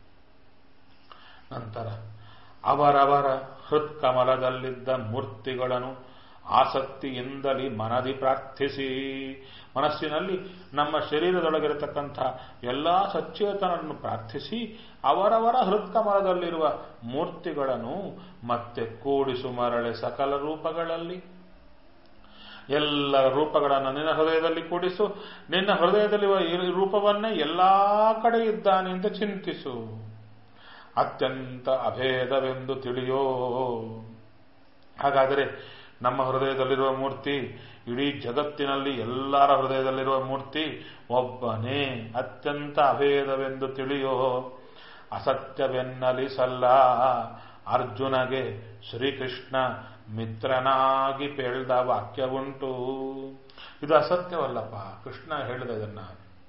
ನಂತರ ಅವರವರ ಹೃತ್ಕಮಲದಲ್ಲಿದ್ದ ಮೂರ್ತಿಗಳನ್ನು ಆಸಕ್ತಿಯಿಂದಲೇ ಮನದಿ ಪ್ರಾರ್ಥಿಸಿ ಮನಸ್ಸಿನಲ್ಲಿ ನಮ್ಮ ಶರೀರದೊಳಗಿರತಕ್ಕಂಥ ಎಲ್ಲ ಸಚೇತನನ್ನು ಪ್ರಾರ್ಥಿಸಿ ಅವರವರ ಹೃತ್ಕಮಲದಲ್ಲಿರುವ ಮೂರ್ತಿಗಳನ್ನು ಮತ್ತೆ ಕೂಡಿಸು ಮರಳೆ ಸಕಲ ರೂಪಗಳಲ್ಲಿ ಎಲ್ಲ ರೂಪಗಳನ್ನು ನಿನ್ನ ಹೃದಯದಲ್ಲಿ ಕೂಡಿಸು ನಿನ್ನ ಹೃದಯದಲ್ಲಿರುವ ಈ ರೂಪವನ್ನೇ ಎಲ್ಲಾ ಕಡೆ ಇದ್ದಾನೆ ಅಂತ ಚಿಂತಿಸು ಅತ್ಯಂತ ಅಭೇದವೆಂದು ತಿಳಿಯೋ ಹಾಗಾದರೆ ನಮ್ಮ ಹೃದಯದಲ್ಲಿರುವ ಮೂರ್ತಿ ಇಡೀ ಜಗತ್ತಿನಲ್ಲಿ ಎಲ್ಲರ ಹೃದಯದಲ್ಲಿರುವ ಮೂರ್ತಿ ಒಬ್ಬನೇ ಅತ್ಯಂತ ಅಭೇದವೆಂದು ತಿಳಿಯೋ ಅಸತ್ಯವೆನ್ನಲಿಸಲ್ಲ ಅರ್ಜುನಗೆ ಶ್ರೀಕೃಷ್ಣ ಮಿತ್ರನಾಗಿ ಪೇಳ್ದ ವಾಕ್ಯವುಂಟು ಇದು ಅಸತ್ಯವಲ್ಲಪ್ಪ ಕೃಷ್ಣ ಹೇಳಿದ ಇದನ್ನ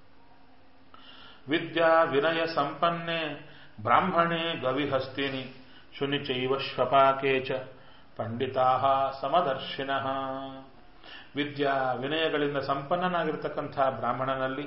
ವಿದ್ಯಾ ವಿನಯ ಸಂಪನ್ನೆ ಬ್ರಾಹ್ಮಣೇ ಗವಿಹಸ್ತಿನಿ ಶುನಿಚೈವ ಶ್ವಪಾಕೆ ಚ ಪಂಡಿತಾ ಸಮದರ್ಶಿನ ವಿದ್ಯಾ ವಿನಯಗಳಿಂದ ಸಂಪನ್ನನಾಗಿರ್ತಕ್ಕಂಥ ಬ್ರಾಹ್ಮಣನಲ್ಲಿ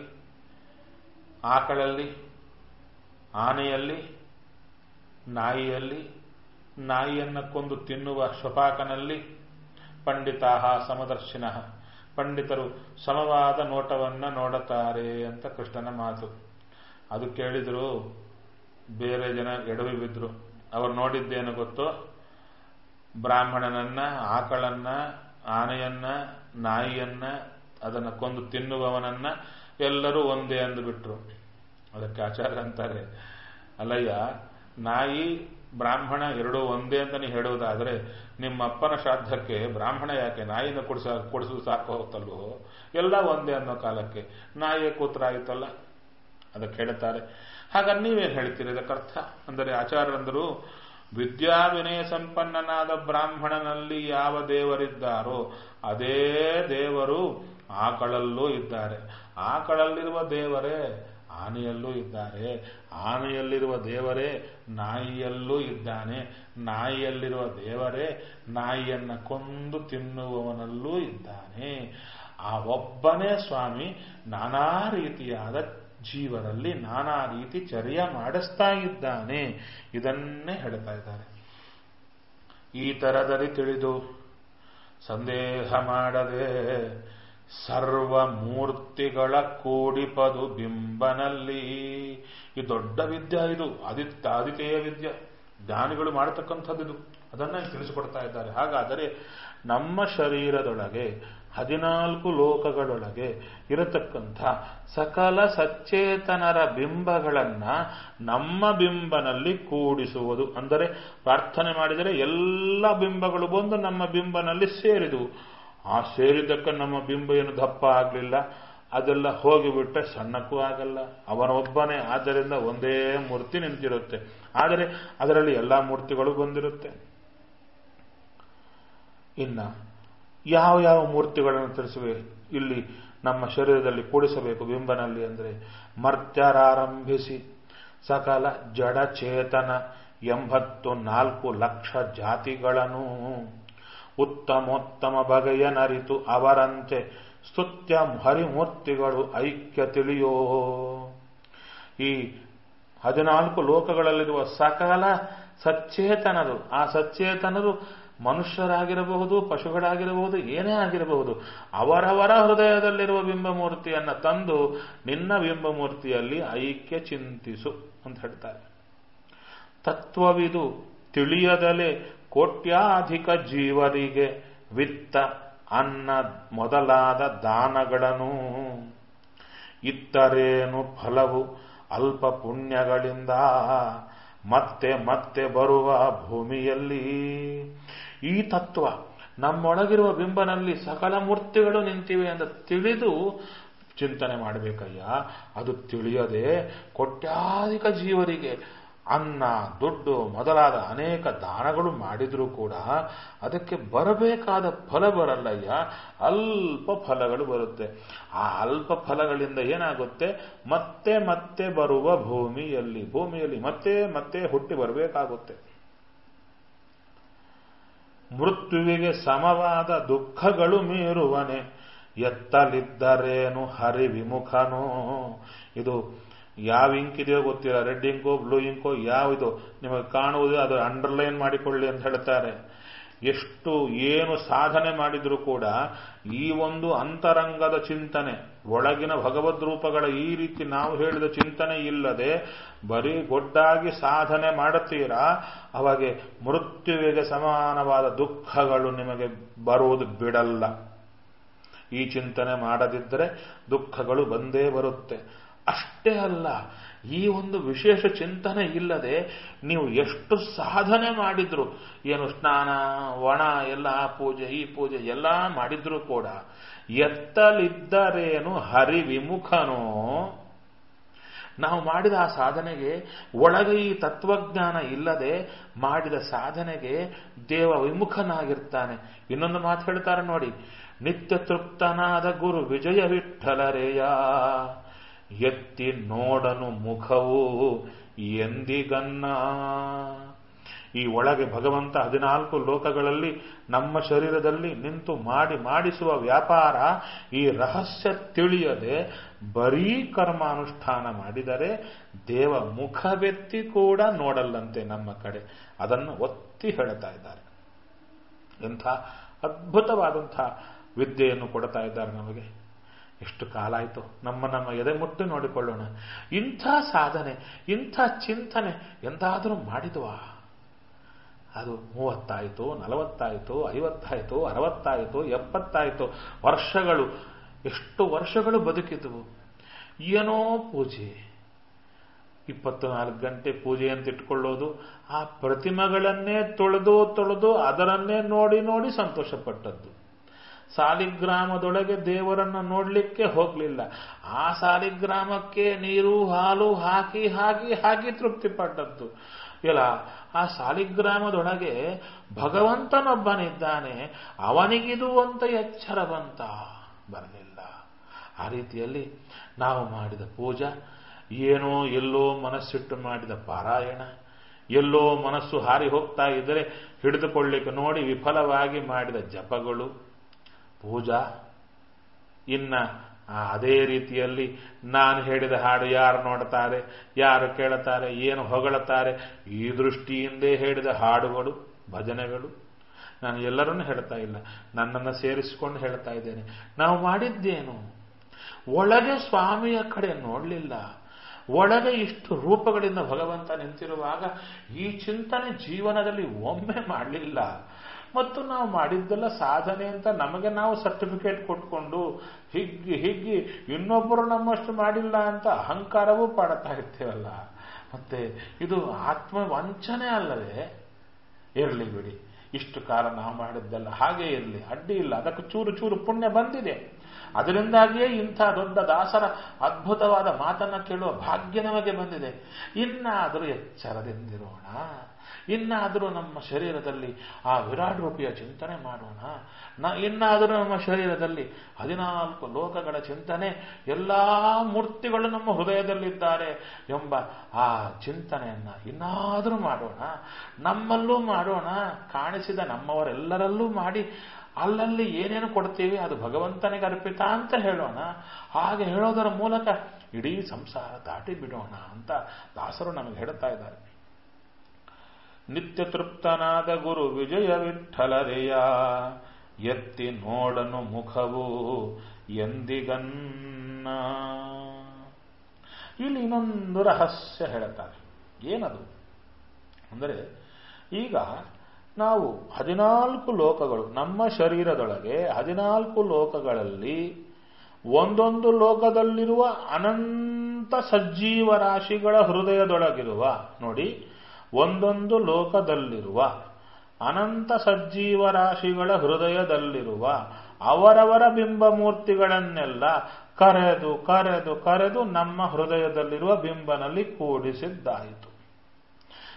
ಆಕಳಲ್ಲಿ ಆನೆಯಲ್ಲಿ ನಾಯಿಯಲ್ಲಿ ನಾಯಿಯನ್ನು ಕೊಂದು ತಿನ್ನುವ ಶ್ವಪಾಕನಲ್ಲಿ ಪಂಡಿತಾ ಸಮದರ್ಶಿನ ಪಂಡಿತರು ಸಮವಾದ ನೋಟವನ್ನು ನೋಡುತ್ತಾರೆ ಅಂತ ಕೃಷ್ಣನ ಮಾತು ಅದು ಕೇಳಿದ್ರು ಬೇರೆ ಜನ ಎಡವಿ ಬಿದ್ರು ಅವರು ನೋಡಿದ್ದೇನು ಗೊತ್ತೋ ಬ್ರಾಹ್ಮಣನನ್ನ ಆಕಳನ್ನ ಆನೆಯನ್ನ ನಾಯಿಯನ್ನ ಅದನ್ನ ಕೊಂದು ತಿನ್ನುವವನನ್ನ ಎಲ್ಲರೂ ಒಂದೇ ಅಂದುಬಿಟ್ರು ಅದಕ್ಕೆ ಆಚಾರ್ಯ ಅಂತಾರೆ ಅಲ್ಲಯ್ಯ ನಾಯಿ ಬ್ರಾಹ್ಮಣ ಎರಡೂ ಒಂದೇ ಅಂತ ನೀವು ಹೇಳುವುದಾದ್ರೆ ನಿಮ್ಮ ಅಪ್ಪನ ಶ್ರಾದ್ದಕ್ಕೆ ಬ್ರಾಹ್ಮಣ ಯಾಕೆ ನಾಯಿನ ಕೊಡಿಸ ಕೊಡಿಸೋದು ಸಾಕು ಹೋಗ್ತಲ್ವೋ ಎಲ್ಲ ಒಂದೇ ಅನ್ನೋ ಕಾಲಕ್ಕೆ ನಾಯಿಯ ಕೂತ್ರ ಆಯ್ತಲ್ಲ ಅದಕ್ಕೆ ಹೇಳ್ತಾರೆ ಹಾಗಾಗಿ ನೀವೇನು ಹೇಳ್ತೀರಿ ಇದಕ್ಕರ್ಥ ಅಂದರೆ ಆಚಾರ್ಯರಂದರು ವಿದ್ಯಾ ವಿನಯ ಸಂಪನ್ನನಾದ ಬ್ರಾಹ್ಮಣನಲ್ಲಿ ಯಾವ ದೇವರಿದ್ದಾರೋ ಅದೇ ದೇವರು ಆಕಳಲ್ಲೂ ಇದ್ದಾರೆ ಆಕಳಲ್ಲಿರುವ ದೇವರೇ ಆನೆಯಲ್ಲೂ ಇದ್ದಾರೆ ಆನೆಯಲ್ಲಿರುವ ದೇವರೇ ನಾಯಿಯಲ್ಲೂ ಇದ್ದಾನೆ ನಾಯಿಯಲ್ಲಿರುವ ದೇವರೇ ನಾಯಿಯನ್ನ ಕೊಂದು ತಿನ್ನುವವನಲ್ಲೂ ಇದ್ದಾನೆ ಆ ಒಬ್ಬನೇ ಸ್ವಾಮಿ ನಾನಾ ರೀತಿಯಾದ ಜೀವರಲ್ಲಿ ನಾನಾ ರೀತಿ ಚರ್ಯ ಮಾಡಿಸ್ತಾ ಇದ್ದಾನೆ ಇದನ್ನೇ ಹೇಳ್ತಾ ಇದ್ದಾರೆ ಈ ತರದಲ್ಲಿ ತಿಳಿದು ಸಂದೇಹ ಮಾಡದೆ ಸರ್ವ ಮೂರ್ತಿಗಳ ಕೂಡಿಪದು ಬಿಂಬನಲ್ಲಿ ಈ ದೊಡ್ಡ ವಿದ್ಯೆ ಇದು ಆದಿತ್ಯ ಆದಿತ್ಯ ವಿದ್ಯೆ ಜ್ಞಾನಿಗಳು ಮಾಡತಕ್ಕಂಥದ್ದು ಇದು ಅದನ್ನ ತಿಳಿಸಿಕೊಡ್ತಾ ಇದ್ದಾರೆ ಹಾಗಾದರೆ ನಮ್ಮ ಶರೀರದೊಳಗೆ ಹದಿನಾಲ್ಕು ಲೋಕಗಳೊಳಗೆ ಇರತಕ್ಕಂಥ ಸಕಲ ಸಚೇತನರ ಬಿಂಬಗಳನ್ನ ನಮ್ಮ ಬಿಂಬನಲ್ಲಿ ಕೂಡಿಸುವುದು ಅಂದರೆ ಪ್ರಾರ್ಥನೆ ಮಾಡಿದರೆ ಎಲ್ಲ ಬಿಂಬಗಳು ಬಂದು ನಮ್ಮ ಬಿಂಬನಲ್ಲಿ ಸೇರಿದವು ಆ ಸೇರಿದ್ದಕ್ಕೆ ನಮ್ಮ ಬಿಂಬ ಏನು ದಪ್ಪ ಆಗಲಿಲ್ಲ ಅದೆಲ್ಲ ಹೋಗಿಬಿಟ್ರೆ ಸಣ್ಣಕ್ಕೂ ಆಗಲ್ಲ ಅವನೊಬ್ಬನೇ ಆದ್ದರಿಂದ ಒಂದೇ ಮೂರ್ತಿ ನಿಂತಿರುತ್ತೆ ಆದರೆ ಅದರಲ್ಲಿ ಎಲ್ಲ ಮೂರ್ತಿಗಳು ಬಂದಿರುತ್ತೆ ಇನ್ನ ಯಾವ ಯಾವ ಮೂರ್ತಿಗಳನ್ನು ತಿಳಿಸುವೆ ಇಲ್ಲಿ ನಮ್ಮ ಶರೀರದಲ್ಲಿ ಕೂಡಿಸಬೇಕು ಬಿಂಬನಲ್ಲಿ ಅಂದರೆ ಮರ್ತ್ಯರಾರಂಭಿಸಿ ಸಕಲ ಜಡಚೇತನ ಎಂಬತ್ತು ನಾಲ್ಕು ಲಕ್ಷ ಜಾತಿಗಳನ್ನು ಉತ್ತಮೋತ್ತಮ ಬಗೆಯ ನರಿತು ಅವರಂತೆ ಸ್ತುತ್ಯ ಹರಿಮೂರ್ತಿಗಳು ಐಕ್ಯ ತಿಳಿಯೋ ಈ ಹದಿನಾಲ್ಕು ಲೋಕಗಳಲ್ಲಿರುವ ಸಕಲ ಸಚ್ಚೇತನರು ಆ ಸಚ್ಚೇತನರು ಮನುಷ್ಯರಾಗಿರಬಹುದು ಪಶುಗಳಾಗಿರಬಹುದು ಏನೇ ಆಗಿರಬಹುದು ಅವರವರ ಹೃದಯದಲ್ಲಿರುವ ಬಿಂಬಮೂರ್ತಿಯನ್ನು ತಂದು ನಿನ್ನ ಬಿಂಬಮೂರ್ತಿಯಲ್ಲಿ ಐಕ್ಯ ಚಿಂತಿಸು ಅಂತ ಹೇಳ್ತಾರೆ ತತ್ವವಿದು ತಿಳಿಯದಲೆ ಕೋಟ್ಯಾಧಿಕ ಜೀವರಿಗೆ ವಿತ್ತ ಅನ್ನ ಮೊದಲಾದ ದಾನಗಳನ್ನು ಇತ್ತರೇನು ಫಲವು ಅಲ್ಪ ಪುಣ್ಯಗಳಿಂದ ಮತ್ತೆ ಮತ್ತೆ ಬರುವ ಭೂಮಿಯಲ್ಲಿ ಈ ತತ್ವ ನಮ್ಮೊಳಗಿರುವ ಬಿಂಬನಲ್ಲಿ ಸಕಲ ಮೂರ್ತಿಗಳು ನಿಂತಿವೆ ಅಂತ ತಿಳಿದು ಚಿಂತನೆ ಮಾಡಬೇಕಯ್ಯ ಅದು ತಿಳಿಯದೆ ಕೋಟ್ಯಾಧಿಕ ಜೀವರಿಗೆ ಅನ್ನ ದುಡ್ಡು ಮೊದಲಾದ ಅನೇಕ ದಾನಗಳು ಮಾಡಿದ್ರೂ ಕೂಡ ಅದಕ್ಕೆ ಬರಬೇಕಾದ ಫಲ ಬರಲ್ಲಯ್ಯ ಅಲ್ಪ ಫಲಗಳು ಬರುತ್ತೆ ಆ ಅಲ್ಪ ಫಲಗಳಿಂದ ಏನಾಗುತ್ತೆ ಮತ್ತೆ ಮತ್ತೆ ಬರುವ ಭೂಮಿಯಲ್ಲಿ ಭೂಮಿಯಲ್ಲಿ ಮತ್ತೆ ಮತ್ತೆ ಹುಟ್ಟಿ ಬರಬೇಕಾಗುತ್ತೆ ಮೃತ್ಯುವಿಗೆ ಸಮವಾದ ದುಃಖಗಳು ಮೀರುವನೆ ಎತ್ತಲಿದ್ದರೇನು ಹರಿ ವಿಮುಖನೋ ಇದು ಯಾವ ಇಂಕ್ ಇದೆಯೋ ಗೊತ್ತಿಲ್ಲ ರೆಡ್ ಇಂಕೋ ಬ್ಲೂ ಇಂಕೋ ಯಾವಿದು ನಿಮಗೆ ಕಾಣುವುದು ಅದು ಅಂಡರ್ಲೈನ್ ಮಾಡಿಕೊಳ್ಳಿ ಅಂತ ಹೇಳ್ತಾರೆ ಎಷ್ಟು ಏನು ಸಾಧನೆ ಮಾಡಿದರೂ ಕೂಡ ಈ ಒಂದು ಅಂತರಂಗದ ಚಿಂತನೆ ಒಳಗಿನ ಭಗವದ್ ರೂಪಗಳ ಈ ರೀತಿ ನಾವು ಹೇಳಿದ ಚಿಂತನೆ ಇಲ್ಲದೆ ಬರೀ ಗೊಡ್ಡಾಗಿ ಸಾಧನೆ ಮಾಡುತ್ತೀರಾ ಅವಾಗೆ ಮೃತ್ಯುವಿಗೆ ಸಮಾನವಾದ ದುಃಖಗಳು ನಿಮಗೆ ಬರುವುದು ಬಿಡಲ್ಲ ಈ ಚಿಂತನೆ ಮಾಡದಿದ್ದರೆ ದುಃಖಗಳು ಬಂದೇ ಬರುತ್ತೆ ಅಷ್ಟೇ ಅಲ್ಲ ಈ ಒಂದು ವಿಶೇಷ ಚಿಂತನೆ ಇಲ್ಲದೆ ನೀವು ಎಷ್ಟು ಸಾಧನೆ ಮಾಡಿದ್ರು ಏನು ಸ್ನಾನ ಒಣ ಎಲ್ಲ ಆ ಪೂಜೆ ಈ ಪೂಜೆ ಎಲ್ಲ ಮಾಡಿದ್ರು ಕೂಡ ಎತ್ತಲಿದ್ದರೇನು ಹರಿ ವಿಮುಖನೋ ನಾವು ಮಾಡಿದ ಆ ಸಾಧನೆಗೆ ಒಳಗೆ ಈ ತತ್ವಜ್ಞಾನ ಇಲ್ಲದೆ ಮಾಡಿದ ಸಾಧನೆಗೆ ದೇವ ವಿಮುಖನಾಗಿರ್ತಾನೆ ಇನ್ನೊಂದು ಮಾತು ಹೇಳ್ತಾರೆ ನೋಡಿ ನಿತ್ಯ ತೃಪ್ತನಾದ ಗುರು ವಿಜಯ ವಿಠಲರೇಯ ಎತ್ತಿ ನೋಡನು ಮುಖವು ಎಂದಿಗನ್ನ ಈ ಒಳಗೆ ಭಗವಂತ ಹದಿನಾಲ್ಕು ಲೋಕಗಳಲ್ಲಿ ನಮ್ಮ ಶರೀರದಲ್ಲಿ ನಿಂತು ಮಾಡಿ ಮಾಡಿಸುವ ವ್ಯಾಪಾರ ಈ ರಹಸ್ಯ ತಿಳಿಯದೆ ಬರೀ ಕರ್ಮಾನುಷ್ಠಾನ ಮಾಡಿದರೆ ದೇವ ಮುಖವೆತ್ತಿ ಕೂಡ ನೋಡಲ್ಲಂತೆ ನಮ್ಮ ಕಡೆ ಅದನ್ನು ಒತ್ತಿ ಹೇಳ್ತಾ ಇದ್ದಾರೆ ಎಂಥ ಅದ್ಭುತವಾದಂಥ ವಿದ್ಯೆಯನ್ನು ಕೊಡ್ತಾ ಇದ್ದಾರೆ ನಮಗೆ ಎಷ್ಟು ಕಾಲ ಆಯಿತು ನಮ್ಮ ನಮ್ಮ ಎದೆ ಮುಟ್ಟಿ ನೋಡಿಕೊಳ್ಳೋಣ ಇಂಥ ಸಾಧನೆ ಇಂಥ ಚಿಂತನೆ ಎಂದಾದರೂ ಮಾಡಿದ್ವಾ ಅದು ಮೂವತ್ತಾಯಿತು ನಲವತ್ತಾಯಿತು ಐವತ್ತಾಯಿತು ಅರವತ್ತಾಯಿತು ಎಪ್ಪತ್ತಾಯಿತು ವರ್ಷಗಳು ಎಷ್ಟು ವರ್ಷಗಳು ಬದುಕಿದ್ವು ಏನೋ ಪೂಜೆ ಇಪ್ಪತ್ತು ನಾಲ್ಕು ಗಂಟೆ ಪೂಜೆ ಅಂತ ಇಟ್ಕೊಳ್ಳೋದು ಆ ಪ್ರತಿಮೆಗಳನ್ನೇ ತೊಳೆದು ತೊಳೆದು ಅದರನ್ನೇ ನೋಡಿ ನೋಡಿ ಸಂತೋಷಪಟ್ಟದ್ದು ಸಾಲಿಗ್ರಾಮದೊಳಗೆ ದೇವರನ್ನ ನೋಡ್ಲಿಕ್ಕೆ ಹೋಗ್ಲಿಲ್ಲ ಆ ಸಾಲಿಗ್ರಾಮಕ್ಕೆ ನೀರು ಹಾಲು ಹಾಕಿ ಹಾಕಿ ಹಾಕಿ ತೃಪ್ತಿ ಪಟ್ಟದ್ದು ಇಲ್ಲ ಆ ಸಾಲಿಗ್ರಾಮದೊಳಗೆ ಭಗವಂತನೊಬ್ಬನಿದ್ದಾನೆ ಅವನಿಗಿದು ಅಂತ ಎಚ್ಚರ ಬಂತ ಬರಲಿಲ್ಲ ಆ ರೀತಿಯಲ್ಲಿ ನಾವು ಮಾಡಿದ ಪೂಜಾ ಏನೋ ಎಲ್ಲೋ ಮನಸ್ಸಿಟ್ಟು ಮಾಡಿದ ಪಾರಾಯಣ ಎಲ್ಲೋ ಮನಸ್ಸು ಹಾರಿ ಹೋಗ್ತಾ ಇದ್ದರೆ ಹಿಡಿದುಕೊಳ್ಳಿಕ್ಕೆ ನೋಡಿ ವಿಫಲವಾಗಿ ಮಾಡಿದ ಜಪಗಳು ಪೂಜಾ ಇನ್ನ ಅದೇ ರೀತಿಯಲ್ಲಿ ನಾನು ಹೇಳಿದ ಹಾಡು ಯಾರು ನೋಡ್ತಾರೆ ಯಾರು ಕೇಳುತ್ತಾರೆ ಏನು ಹೊಗಳುತ್ತಾರೆ ಈ ದೃಷ್ಟಿಯಿಂದೇ ಹೇಳಿದ ಹಾಡುಗಳು ಭಜನೆಗಳು ನಾನು ಎಲ್ಲರನ್ನೂ ಹೇಳ್ತಾ ಇಲ್ಲ ನನ್ನನ್ನು ಸೇರಿಸಿಕೊಂಡು ಹೇಳ್ತಾ ಇದ್ದೇನೆ ನಾವು ಮಾಡಿದ್ದೇನು ಒಳಗೆ ಸ್ವಾಮಿಯ ಕಡೆ ನೋಡಲಿಲ್ಲ ಒಳಗೆ ಇಷ್ಟು ರೂಪಗಳಿಂದ ಭಗವಂತ ನಿಂತಿರುವಾಗ ಈ ಚಿಂತನೆ ಜೀವನದಲ್ಲಿ ಒಮ್ಮೆ ಮಾಡಲಿಲ್ಲ ಮತ್ತು ನಾವು ಮಾಡಿದ್ದೆಲ್ಲ ಸಾಧನೆ ಅಂತ ನಮಗೆ ನಾವು ಸರ್ಟಿಫಿಕೇಟ್ ಕೊಟ್ಕೊಂಡು ಹಿಗ್ಗಿ ಹಿಗ್ಗಿ ಇನ್ನೊಬ್ಬರು ನಮ್ಮಷ್ಟು ಮಾಡಿಲ್ಲ ಅಂತ ಅಹಂಕಾರವೂ ಪಡ್ತಾ ಇರ್ತೇವಲ್ಲ ಮತ್ತೆ ಇದು ಆತ್ಮ ವಂಚನೆ ಅಲ್ಲವೇ ಇರಲಿ ಬಿಡಿ ಇಷ್ಟು ಕಾಲ ನಾವು ಮಾಡಿದ್ದೆಲ್ಲ ಹಾಗೇ ಇರಲಿ ಅಡ್ಡಿ ಇಲ್ಲ ಅದಕ್ಕೆ ಚೂರು ಚೂರು ಪುಣ್ಯ ಬಂದಿದೆ ಅದರಿಂದಾಗಿಯೇ ಇಂಥ ದೊಡ್ಡ ದಾಸರ ಅದ್ಭುತವಾದ ಮಾತನ್ನ ಕೇಳುವ ಭಾಗ್ಯ ನಮಗೆ ಬಂದಿದೆ ಇನ್ನಾದರೂ ಎಚ್ಚರದಿಂದಿರೋಣ ಇನ್ನಾದರೂ ನಮ್ಮ ಶರೀರದಲ್ಲಿ ಆ ವಿರಾಟ್ ರೂಪಿಯ ಚಿಂತನೆ ಮಾಡೋಣ ನ ಇನ್ನಾದರೂ ನಮ್ಮ ಶರೀರದಲ್ಲಿ ಹದಿನಾಲ್ಕು ಲೋಕಗಳ ಚಿಂತನೆ ಎಲ್ಲಾ ಮೂರ್ತಿಗಳು ನಮ್ಮ ಹೃದಯದಲ್ಲಿದ್ದಾರೆ ಎಂಬ ಆ ಚಿಂತನೆಯನ್ನ ಇನ್ನಾದರೂ ಮಾಡೋಣ ನಮ್ಮಲ್ಲೂ ಮಾಡೋಣ ಕಾಣಿಸಿದ ನಮ್ಮವರೆಲ್ಲರಲ್ಲೂ ಮಾಡಿ ಅಲ್ಲಲ್ಲಿ ಏನೇನು ಕೊಡ್ತೀವಿ ಅದು ಭಗವಂತನಿಗೆ ಅರ್ಪಿತ ಅಂತ ಹೇಳೋಣ ಹಾಗೆ ಹೇಳೋದರ ಮೂಲಕ ಇಡೀ ಸಂಸಾರ ದಾಟಿ ಬಿಡೋಣ ಅಂತ ದಾಸರು ನಮಗೆ ಹೇಳ್ತಾ ಇದ್ದಾರೆ ನಿತ್ಯ ತೃಪ್ತನಾದ ಗುರು ವಿಜಯ ವಿಠಲರೆಯ ಎತ್ತಿ ನೋಡನು ಮುಖವು ಎಂದಿಗನ್ನ ಇಲ್ಲಿ ಇನ್ನೊಂದು ರಹಸ್ಯ ಹೇಳುತ್ತಾರೆ ಏನದು ಅಂದರೆ ಈಗ ನಾವು ಹದಿನಾಲ್ಕು ಲೋಕಗಳು ನಮ್ಮ ಶರೀರದೊಳಗೆ ಹದಿನಾಲ್ಕು ಲೋಕಗಳಲ್ಲಿ ಒಂದೊಂದು ಲೋಕದಲ್ಲಿರುವ ಅನಂತ ಸಜ್ಜೀವ ರಾಶಿಗಳ ಹೃದಯದೊಳಗಿರುವ ನೋಡಿ ಒಂದೊಂದು ಲೋಕದಲ್ಲಿರುವ ಅನಂತ ಸಜ್ಜೀವ ರಾಶಿಗಳ ಹೃದಯದಲ್ಲಿರುವ ಅವರವರ ಬಿಂಬಮೂರ್ತಿಗಳನ್ನೆಲ್ಲ ಕರೆದು ಕರೆದು ಕರೆದು ನಮ್ಮ ಹೃದಯದಲ್ಲಿರುವ ಬಿಂಬನಲ್ಲಿ ಕೂಡಿಸಿದ್ದಾಯಿತು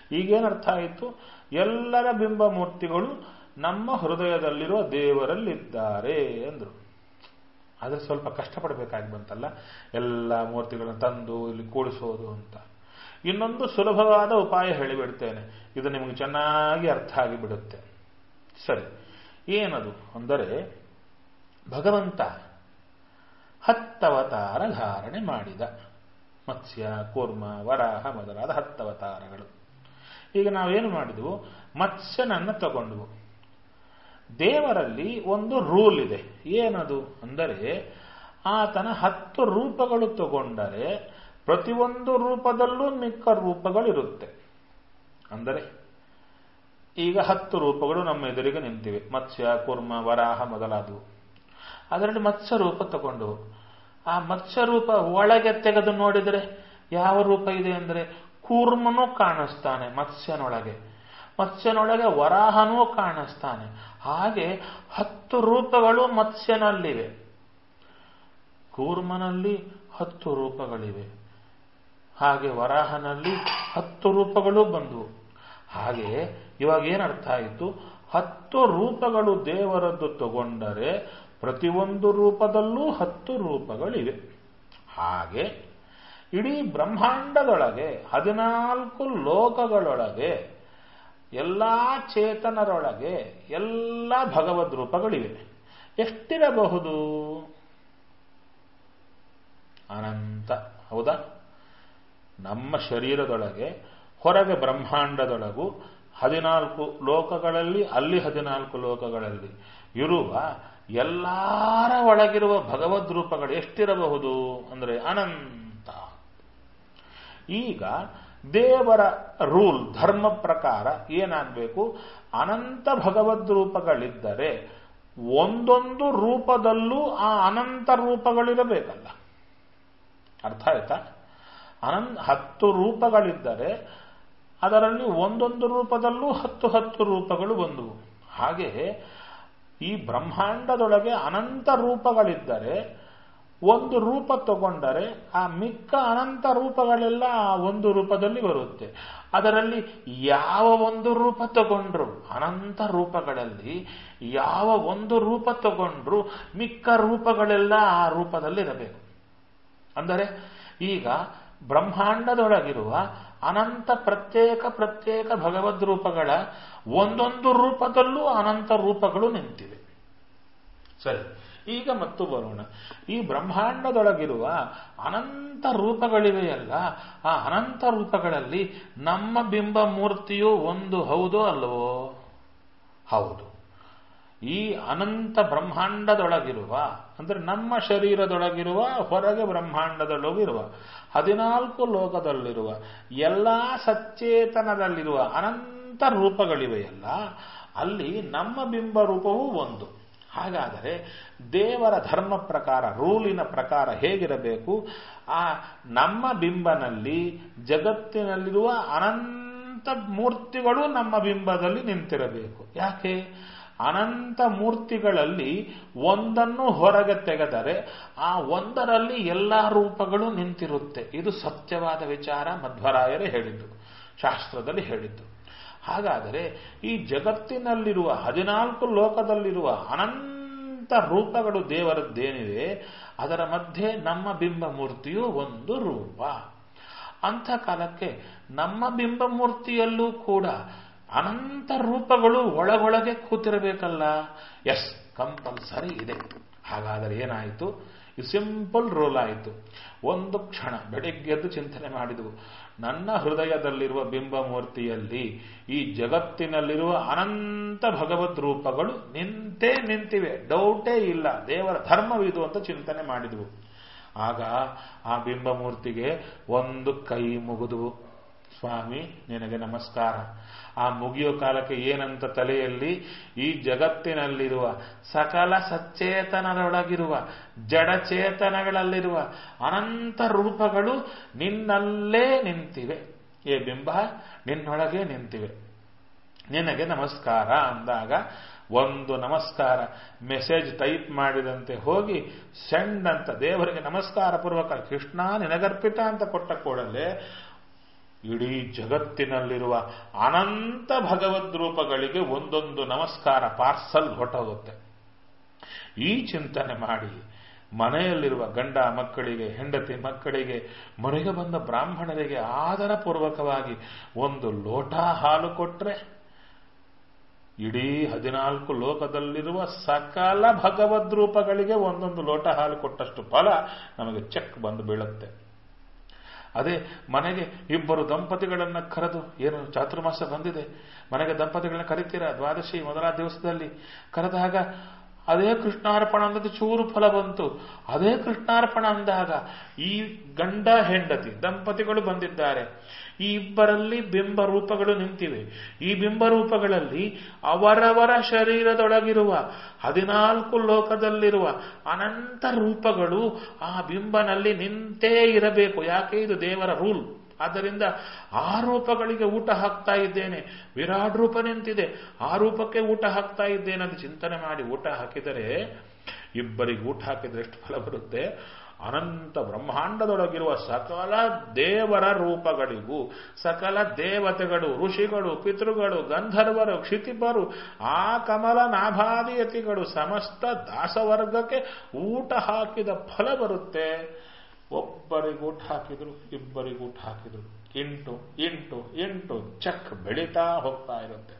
ಈಗೇನು ಅರ್ಥ ಆಯಿತು ಎಲ್ಲರ ಬಿಂಬ ಮೂರ್ತಿಗಳು ನಮ್ಮ ಹೃದಯದಲ್ಲಿರುವ ದೇವರಲ್ಲಿದ್ದಾರೆ ಅಂದ್ರು ಆದರೆ ಸ್ವಲ್ಪ ಕಷ್ಟಪಡಬೇಕಾಗಿ ಬಂತಲ್ಲ ಎಲ್ಲ ಮೂರ್ತಿಗಳನ್ನು ತಂದು ಇಲ್ಲಿ ಕೂಡಿಸೋದು ಅಂತ ಇನ್ನೊಂದು ಸುಲಭವಾದ ಉಪಾಯ ಹೇಳಿಬಿಡ್ತೇನೆ ಇದು ನಿಮಗೆ ಚೆನ್ನಾಗಿ ಅರ್ಥ ಆಗಿಬಿಡುತ್ತೆ ಸರಿ ಏನದು ಅಂದರೆ ಭಗವಂತ ಹತ್ತವತಾರ ಧಾರಣೆ ಮಾಡಿದ ಮತ್ಸ್ಯ ಕೂರ್ಮ ವರಾಹ ಮೊದಲಾದ ಹತ್ತವತಾರಗಳು ಈಗ ನಾವೇನು ಮಾಡಿದ್ವು ಮತ್ಸ್ಯನನ್ನು ತಗೊಂಡ್ವು ದೇವರಲ್ಲಿ ಒಂದು ರೂಲ್ ಇದೆ ಏನದು ಅಂದರೆ ಆತನ ಹತ್ತು ರೂಪಗಳು ತಗೊಂಡರೆ ಪ್ರತಿಯೊಂದು ರೂಪದಲ್ಲೂ ಮಿಕ್ಕ ರೂಪಗಳಿರುತ್ತೆ ಅಂದರೆ ಈಗ ಹತ್ತು ರೂಪಗಳು ನಮ್ಮ ಎದುರಿಗೆ ನಿಂತಿವೆ ಮತ್ಸ್ಯ ಕೂರ್ಮ ವರಾಹ ಮೊದಲಾದವು ಅದರಲ್ಲಿ ಮತ್ಸ್ಯ ರೂಪ ತಗೊಂಡು ಆ ಮತ್ಸ್ಯ ರೂಪ ಒಳಗೆ ತೆಗೆದು ನೋಡಿದರೆ ಯಾವ ರೂಪ ಇದೆ ಅಂದರೆ ಕೂರ್ಮನೂ ಕಾಣಿಸ್ತಾನೆ ಮತ್ಸ್ಯನೊಳಗೆ ಮತ್ಸ್ಯನೊಳಗೆ ವರಾಹನೂ ಕಾಣಿಸ್ತಾನೆ ಹಾಗೆ ಹತ್ತು ರೂಪಗಳು ಮತ್ಸ್ಯನಲ್ಲಿವೆ ಕೂರ್ಮನಲ್ಲಿ ಹತ್ತು ರೂಪಗಳಿವೆ ಹಾಗೆ ವರಾಹನಲ್ಲಿ ಹತ್ತು ರೂಪಗಳು ಬಂದವು ಹಾಗೆ ಇವಾಗ ಏನರ್ಥ ಆಯಿತು ಹತ್ತು ರೂಪಗಳು ದೇವರದ್ದು ತಗೊಂಡರೆ ಪ್ರತಿಯೊಂದು ರೂಪದಲ್ಲೂ ಹತ್ತು ರೂಪಗಳಿವೆ ಹಾಗೆ ಇಡೀ ಬ್ರಹ್ಮಾಂಡದೊಳಗೆ ಹದಿನಾಲ್ಕು ಲೋಕಗಳೊಳಗೆ ಎಲ್ಲ ಚೇತನರೊಳಗೆ ಎಲ್ಲ ಭಗವದ್ ರೂಪಗಳಿವೆ ಎಷ್ಟಿರಬಹುದು ಅನಂತ ಹೌದಾ ನಮ್ಮ ಶರೀರದೊಳಗೆ ಹೊರಗೆ ಬ್ರಹ್ಮಾಂಡದೊಳಗೂ ಹದಿನಾಲ್ಕು ಲೋಕಗಳಲ್ಲಿ ಅಲ್ಲಿ ಹದಿನಾಲ್ಕು ಲೋಕಗಳಲ್ಲಿ ಇರುವ ಎಲ್ಲರ ಒಳಗಿರುವ ಭಗವದ್ ರೂಪಗಳು ಎಷ್ಟಿರಬಹುದು ಅಂದರೆ ಅನಂತ ಈಗ ದೇವರ ರೂಲ್ ಧರ್ಮ ಪ್ರಕಾರ ಏನಾಗಬೇಕು ಅನಂತ ಭಗವದ್ ರೂಪಗಳಿದ್ದರೆ ಒಂದೊಂದು ರೂಪದಲ್ಲೂ ಆ ಅನಂತ ರೂಪಗಳಿರಬೇಕಲ್ಲ ಅರ್ಥ ಆಯ್ತಾ ಅನಂತ ಹತ್ತು ರೂಪಗಳಿದ್ದರೆ ಅದರಲ್ಲಿ ಒಂದೊಂದು ರೂಪದಲ್ಲೂ ಹತ್ತು ಹತ್ತು ರೂಪಗಳು ಬಂದವು ಹಾಗೆ ಈ ಬ್ರಹ್ಮಾಂಡದೊಳಗೆ ಅನಂತ ರೂಪಗಳಿದ್ದರೆ ಒಂದು ರೂಪ ತಗೊಂಡರೆ ಆ ಮಿಕ್ಕ ಅನಂತ ರೂಪಗಳೆಲ್ಲ ಆ ಒಂದು ರೂಪದಲ್ಲಿ ಬರುತ್ತೆ ಅದರಲ್ಲಿ ಯಾವ ಒಂದು ರೂಪ ತಗೊಂಡ್ರು ಅನಂತ ರೂಪಗಳಲ್ಲಿ ಯಾವ ಒಂದು ರೂಪ ತಗೊಂಡ್ರು ಮಿಕ್ಕ ರೂಪಗಳೆಲ್ಲ ಆ ರೂಪದಲ್ಲಿ ಇರಬೇಕು ಅಂದರೆ ಈಗ ಬ್ರಹ್ಮಾಂಡದೊಳಗಿರುವ ಅನಂತ ಪ್ರತ್ಯೇಕ ಪ್ರತ್ಯೇಕ ಭಗವದ್ ರೂಪಗಳ ಒಂದೊಂದು ರೂಪದಲ್ಲೂ ಅನಂತ ರೂಪಗಳು ನಿಂತಿವೆ ಸರಿ ಈಗ ಮತ್ತು ಬರೋಣ ಈ ಬ್ರಹ್ಮಾಂಡದೊಳಗಿರುವ ಅನಂತ ರೂಪಗಳಿವೆಯಲ್ಲ ಆ ಅನಂತ ರೂಪಗಳಲ್ಲಿ ನಮ್ಮ ಬಿಂಬ ಮೂರ್ತಿಯು ಒಂದು ಹೌದೋ ಅಲ್ಲವೋ ಹೌದು ಈ ಅನಂತ ಬ್ರಹ್ಮಾಂಡದೊಳಗಿರುವ ಅಂದರೆ ನಮ್ಮ ಶರೀರದೊಳಗಿರುವ ಹೊರಗೆ ಬ್ರಹ್ಮಾಂಡದೊಳಗಿರುವ ಹದಿನಾಲ್ಕು ಲೋಕದಲ್ಲಿರುವ ಎಲ್ಲ ಸಚೇತನದಲ್ಲಿರುವ ಅನಂತ ರೂಪಗಳಿವೆಯಲ್ಲ ಅಲ್ಲಿ ನಮ್ಮ ಬಿಂಬ ರೂಪವೂ ಒಂದು ಹಾಗಾದರೆ ದೇವರ ಧರ್ಮ ಪ್ರಕಾರ ರೂಲಿನ ಪ್ರಕಾರ ಹೇಗಿರಬೇಕು ಆ ನಮ್ಮ ಬಿಂಬನಲ್ಲಿ ಜಗತ್ತಿನಲ್ಲಿರುವ ಅನಂತ ಮೂರ್ತಿಗಳು ನಮ್ಮ ಬಿಂಬದಲ್ಲಿ ನಿಂತಿರಬೇಕು ಯಾಕೆ ಅನಂತ ಮೂರ್ತಿಗಳಲ್ಲಿ ಒಂದನ್ನು ಹೊರಗೆ ತೆಗೆದರೆ ಆ ಒಂದರಲ್ಲಿ ಎಲ್ಲ ರೂಪಗಳು ನಿಂತಿರುತ್ತೆ ಇದು ಸತ್ಯವಾದ ವಿಚಾರ ಮಧ್ವರಾಯರೇ ಹೇಳಿದ್ದು ಶಾಸ್ತ್ರದಲ್ಲಿ ಹೇಳಿದ್ದು ಹಾಗಾದರೆ ಈ ಜಗತ್ತಿನಲ್ಲಿರುವ ಹದಿನಾಲ್ಕು ಲೋಕದಲ್ಲಿರುವ ಅನಂತ ರೂಪಗಳು ದೇವರದ್ದೇನಿವೆ ಅದರ ಮಧ್ಯೆ ನಮ್ಮ ಬಿಂಬ ಮೂರ್ತಿಯು ಒಂದು ರೂಪ ಅಂಥ ಕಾಲಕ್ಕೆ ನಮ್ಮ ಬಿಂಬ ಮೂರ್ತಿಯಲ್ಲೂ ಕೂಡ ಅನಂತ ರೂಪಗಳು ಒಳಗೊಳಗೆ ಕೂತಿರಬೇಕಲ್ಲ ಎಸ್ ಕಂಪಲ್ಸರಿ ಇದೆ ಹಾಗಾದರೆ ಏನಾಯಿತು ಇದು ಸಿಂಪಲ್ ರೂಲ್ ಆಯಿತು ಒಂದು ಕ್ಷಣ ಬೆಳಿಗ್ಗೆದ್ದು ಚಿಂತನೆ ಮಾಡಿದವು ನನ್ನ ಹೃದಯದಲ್ಲಿರುವ ಬಿಂಬ ಮೂರ್ತಿಯಲ್ಲಿ ಈ ಜಗತ್ತಿನಲ್ಲಿರುವ ಅನಂತ ಭಗವದ್ ರೂಪಗಳು ನಿಂತೇ ನಿಂತಿವೆ ಡೌಟೇ ಇಲ್ಲ ದೇವರ ಧರ್ಮವಿದು ಅಂತ ಚಿಂತನೆ ಮಾಡಿದವು ಆಗ ಆ ಬಿಂಬ ಮೂರ್ತಿಗೆ ಒಂದು ಕೈ ಮುಗಿದುವು ಸ್ವಾಮಿ ನಿನಗೆ ನಮಸ್ಕಾರ ಆ ಮುಗಿಯೋ ಕಾಲಕ್ಕೆ ಏನಂತ ತಲೆಯಲ್ಲಿ ಈ ಜಗತ್ತಿನಲ್ಲಿರುವ ಸಕಲ ಸಚೇತನರೊಳಗಿರುವ ಜಡಚೇತನಗಳಲ್ಲಿರುವ ಅನಂತ ರೂಪಗಳು ನಿನ್ನಲ್ಲೇ ನಿಂತಿವೆ ಏ ಬಿಂಬ ನಿನ್ನೊಳಗೆ ನಿಂತಿವೆ ನಿನಗೆ ನಮಸ್ಕಾರ ಅಂದಾಗ ಒಂದು ನಮಸ್ಕಾರ ಮೆಸೇಜ್ ಟೈಪ್ ಮಾಡಿದಂತೆ ಹೋಗಿ ಸೆಂಡ್ ಅಂತ ದೇವರಿಗೆ ನಮಸ್ಕಾರ ಪೂರ್ವಕ ಕೃಷ್ಣ ನಿನಗರ್ಪಿತ ಅಂತ ಕೊಟ್ಟ ಕೂಡಲೇ ಇಡೀ ಜಗತ್ತಿನಲ್ಲಿರುವ ಅನಂತ ಭಗವದ್ ರೂಪಗಳಿಗೆ ಒಂದೊಂದು ನಮಸ್ಕಾರ ಪಾರ್ಸಲ್ ಹೊಟ್ಟೋಗುತ್ತೆ ಈ ಚಿಂತನೆ ಮಾಡಿ ಮನೆಯಲ್ಲಿರುವ ಗಂಡ ಮಕ್ಕಳಿಗೆ ಹೆಂಡತಿ ಮಕ್ಕಳಿಗೆ ಮನೆಗೆ ಬಂದ ಬ್ರಾಹ್ಮಣರಿಗೆ ಆದರಪೂರ್ವಕವಾಗಿ ಒಂದು ಲೋಟ ಹಾಲು ಕೊಟ್ರೆ ಇಡೀ ಹದಿನಾಲ್ಕು ಲೋಕದಲ್ಲಿರುವ ಸಕಲ ಭಗವದ್ ರೂಪಗಳಿಗೆ ಒಂದೊಂದು ಲೋಟ ಹಾಲು ಕೊಟ್ಟಷ್ಟು ಫಲ ನಮಗೆ ಚೆಕ್ ಬಂದು ಬೀಳುತ್ತೆ ಅದೇ ಮನೆಗೆ ಇಬ್ಬರು ದಂಪತಿಗಳನ್ನ ಕರೆದು ಏನು ಚಾತುರ್ಮಾಸ ಬಂದಿದೆ ಮನೆಗೆ ದಂಪತಿಗಳನ್ನ ಕರಿತೀರಾ ದ್ವಾದಶಿ ಮೊದಲಾದ ದಿವಸದಲ್ಲಿ ಕರೆದಾಗ ಅದೇ ಕೃಷ್ಣಾರ್ಪಣ ಅಂದದ್ದು ಚೂರು ಫಲ ಬಂತು ಅದೇ ಕೃಷ್ಣಾರ್ಪಣ ಅಂದಾಗ ಈ ಗಂಡ ಹೆಂಡತಿ ದಂಪತಿಗಳು ಬಂದಿದ್ದಾರೆ ಈ ಇಬ್ಬರಲ್ಲಿ ಬಿಂಬ ರೂಪಗಳು ನಿಂತಿವೆ ಈ ಬಿಂಬ ರೂಪಗಳಲ್ಲಿ ಅವರವರ ಶರೀರದೊಳಗಿರುವ ಹದಿನಾಲ್ಕು ಲೋಕದಲ್ಲಿರುವ ಅನಂತ ರೂಪಗಳು ಆ ಬಿಂಬನಲ್ಲಿ ನಿಂತೇ ಇರಬೇಕು ಯಾಕೆ ಇದು ದೇವರ ರೂಲ್ ಆದ್ದರಿಂದ ಆ ರೂಪಗಳಿಗೆ ಊಟ ಹಾಕ್ತಾ ಇದ್ದೇನೆ ವಿರಾಟ್ ರೂಪ ನಿಂತಿದೆ ಆ ರೂಪಕ್ಕೆ ಊಟ ಹಾಕ್ತಾ ಇದ್ದೇನೆ ಅಂತ ಚಿಂತನೆ ಮಾಡಿ ಊಟ ಹಾಕಿದರೆ ಇಬ್ಬರಿಗೆ ಊಟ ಹಾಕಿದ್ರೆ ಎಷ್ಟು ಫಲ ಬರುತ್ತೆ ಅನಂತ ಬ್ರಹ್ಮಾಂಡದೊಳಗಿರುವ ಸಕಲ ದೇವರ ರೂಪಗಳಿಗೂ ಸಕಲ ದೇವತೆಗಳು ಋಷಿಗಳು ಪಿತೃಗಳು ಗಂಧರ್ವರು ಕ್ಷಿತಿಪರು ಆ ಕಮಲ ನಾಭಾದಿಯತಿಗಳು ಸಮಸ್ತ ದಾಸವರ್ಗಕ್ಕೆ ಊಟ ಹಾಕಿದ ಫಲ ಬರುತ್ತೆ ಒಬ್ಬರಿಗೆ ಊಟ ಹಾಕಿದ್ರು ಇಬ್ಬರಿಗೆ ಊಟ ಹಾಕಿದ್ರು ಎಂಟು ಎಂಟು ಎಂಟು ಚಕ್ ಬೆಳೀತಾ ಹೋಗ್ತಾ ಇರುತ್ತೆ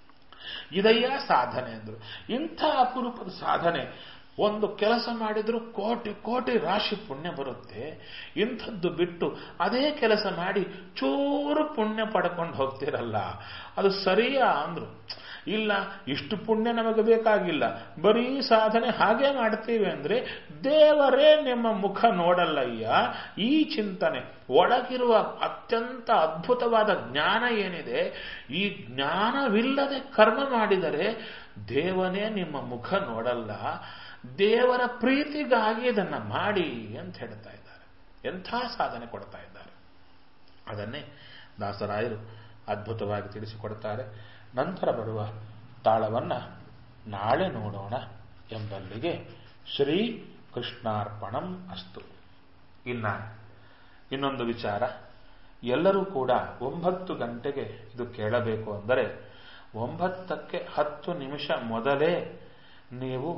ಇದಯ್ಯ ಸಾಧನೆ ಅಂದ್ರು ಇಂಥ ಅಪರೂಪದ ಸಾಧನೆ ಒಂದು ಕೆಲಸ ಮಾಡಿದ್ರು ಕೋಟಿ ಕೋಟಿ ರಾಶಿ ಪುಣ್ಯ ಬರುತ್ತೆ ಇಂಥದ್ದು ಬಿಟ್ಟು ಅದೇ ಕೆಲಸ ಮಾಡಿ ಚೂರು ಪುಣ್ಯ ಪಡ್ಕೊಂಡು ಹೋಗ್ತಿರಲ್ಲ ಅದು ಸರಿಯಾ ಅಂದ್ರು ಇಲ್ಲ ಇಷ್ಟು ಪುಣ್ಯ ನಮಗೆ ಬೇಕಾಗಿಲ್ಲ ಬರೀ ಸಾಧನೆ ಹಾಗೆ ಮಾಡ್ತೀವಿ ಅಂದ್ರೆ ದೇವರೇ ನಿಮ್ಮ ಮುಖ ನೋಡಲ್ಲಯ್ಯ ಈ ಚಿಂತನೆ ಒಳಗಿರುವ ಅತ್ಯಂತ ಅದ್ಭುತವಾದ ಜ್ಞಾನ ಏನಿದೆ ಈ ಜ್ಞಾನವಿಲ್ಲದೆ ಕರ್ಮ ಮಾಡಿದರೆ ದೇವನೇ ನಿಮ್ಮ ಮುಖ ನೋಡಲ್ಲ ದೇವರ ಪ್ರೀತಿಗಾಗಿ ಇದನ್ನ ಮಾಡಿ ಅಂತ ಹೇಳ್ತಾ ಇದ್ದಾರೆ ಎಂಥ ಸಾಧನೆ ಕೊಡ್ತಾ ಇದ್ದಾರೆ ಅದನ್ನೇ ದಾಸರಾಯರು ಅದ್ಭುತವಾಗಿ ತಿಳಿಸಿಕೊಡ್ತಾರೆ ನಂತರ ಬರುವ ತಾಳವನ್ನ ನಾಳೆ ನೋಡೋಣ ಎಂಬಲ್ಲಿಗೆ ಶ್ರೀ ಕೃಷ್ಣಾರ್ಪಣಂ ಅಸ್ತು ಇನ್ನ ಇನ್ನೊಂದು ವಿಚಾರ ಎಲ್ಲರೂ ಕೂಡ ಒಂಬತ್ತು ಗಂಟೆಗೆ ಇದು ಕೇಳಬೇಕು ಅಂದರೆ ಒಂಬತ್ತಕ್ಕೆ ಹತ್ತು ನಿಮಿಷ ಮೊದಲೇ ನೀವು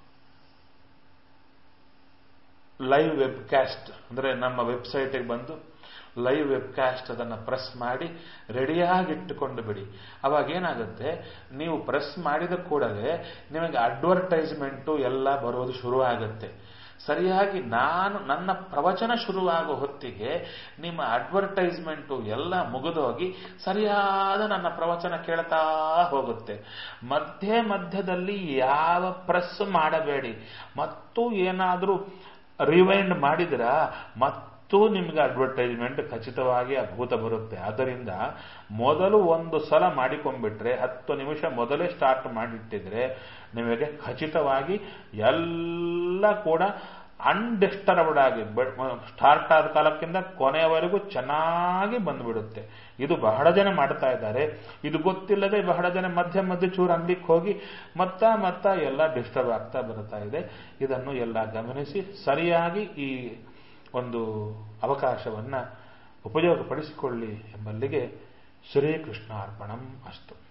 ಲೈವ್ ವೆಬ್ಕಾಸ್ಟ್ ಅಂದರೆ ನಮ್ಮ ವೆಬ್ಸೈಟಿಗೆ ಬಂದು ಲೈವ್ ವೆಬ್ಕಾಸ್ಟ್ ಅದನ್ನು ಪ್ರೆಸ್ ಮಾಡಿ ರೆಡಿಯಾಗಿಟ್ಟುಕೊಂಡು ಬಿಡಿ ಅವಾಗ ಏನಾಗುತ್ತೆ ನೀವು ಪ್ರೆಸ್ ಮಾಡಿದ ಕೂಡಲೇ ನಿಮಗೆ ಅಡ್ವರ್ಟೈಸ್ಮೆಂಟು ಎಲ್ಲ ಬರೋದು ಶುರು ಆಗುತ್ತೆ ಸರಿಯಾಗಿ ನಾನು ನನ್ನ ಪ್ರವಚನ ಶುರುವಾಗೋ ಹೊತ್ತಿಗೆ ನಿಮ್ಮ ಅಡ್ವರ್ಟೈಸ್ಮೆಂಟು ಎಲ್ಲ ಮುಗಿದೋಗಿ ಸರಿಯಾದ ನನ್ನ ಪ್ರವಚನ ಕೇಳ್ತಾ ಹೋಗುತ್ತೆ ಮಧ್ಯೆ ಮಧ್ಯದಲ್ಲಿ ಯಾವ ಪ್ರೆಸ್ ಮಾಡಬೇಡಿ ಮತ್ತು ಏನಾದರೂ ರಿವೈಂಡ್ ಮಾಡಿದ್ರ ಮತ್ತು ನಿಮ್ಗೆ ಅಡ್ವರ್ಟೈಸ್ಮೆಂಟ್ ಖಚಿತವಾಗಿ ಅದ್ಭುತ ಬರುತ್ತೆ ಆದ್ದರಿಂದ ಮೊದಲು ಒಂದು ಸಲ ಮಾಡಿಕೊಂಡ್ಬಿಟ್ರೆ ಹತ್ತು ನಿಮಿಷ ಮೊದಲೇ ಸ್ಟಾರ್ಟ್ ಮಾಡಿಟ್ಟಿದ್ರೆ ನಿಮಗೆ ಖಚಿತವಾಗಿ ಎಲ್ಲ ಕೂಡ ಅನ್ಡಿಸ್ಟರ್ಬ್ಡ್ ಆಗಿ ಸ್ಟಾರ್ಟ್ ಆದ ಕಾಲಕ್ಕಿಂತ ಕೊನೆಯವರೆಗೂ ಚೆನ್ನಾಗಿ ಬಂದ್ಬಿಡುತ್ತೆ ಇದು ಬಹಳ ಜನ ಮಾಡ್ತಾ ಇದ್ದಾರೆ ಇದು ಗೊತ್ತಿಲ್ಲದೆ ಬಹಳ ಜನ ಮಧ್ಯ ಮಧ್ಯ ಚೂರು ಅಂಗಡಿಗೆ ಹೋಗಿ ಮತ್ತ ಮತ್ತ ಎಲ್ಲ ಡಿಸ್ಟರ್ಬ್ ಆಗ್ತಾ ಬರ್ತಾ ಇದೆ ಇದನ್ನು ಎಲ್ಲ ಗಮನಿಸಿ ಸರಿಯಾಗಿ ಈ ಒಂದು ಅವಕಾಶವನ್ನ ಉಪಯೋಗಪಡಿಸಿಕೊಳ್ಳಿ ಎಂಬಲ್ಲಿಗೆ ಶ್ರೀಕೃಷ್ಣಾರ್ಪಣಂ ಅಸ್ತು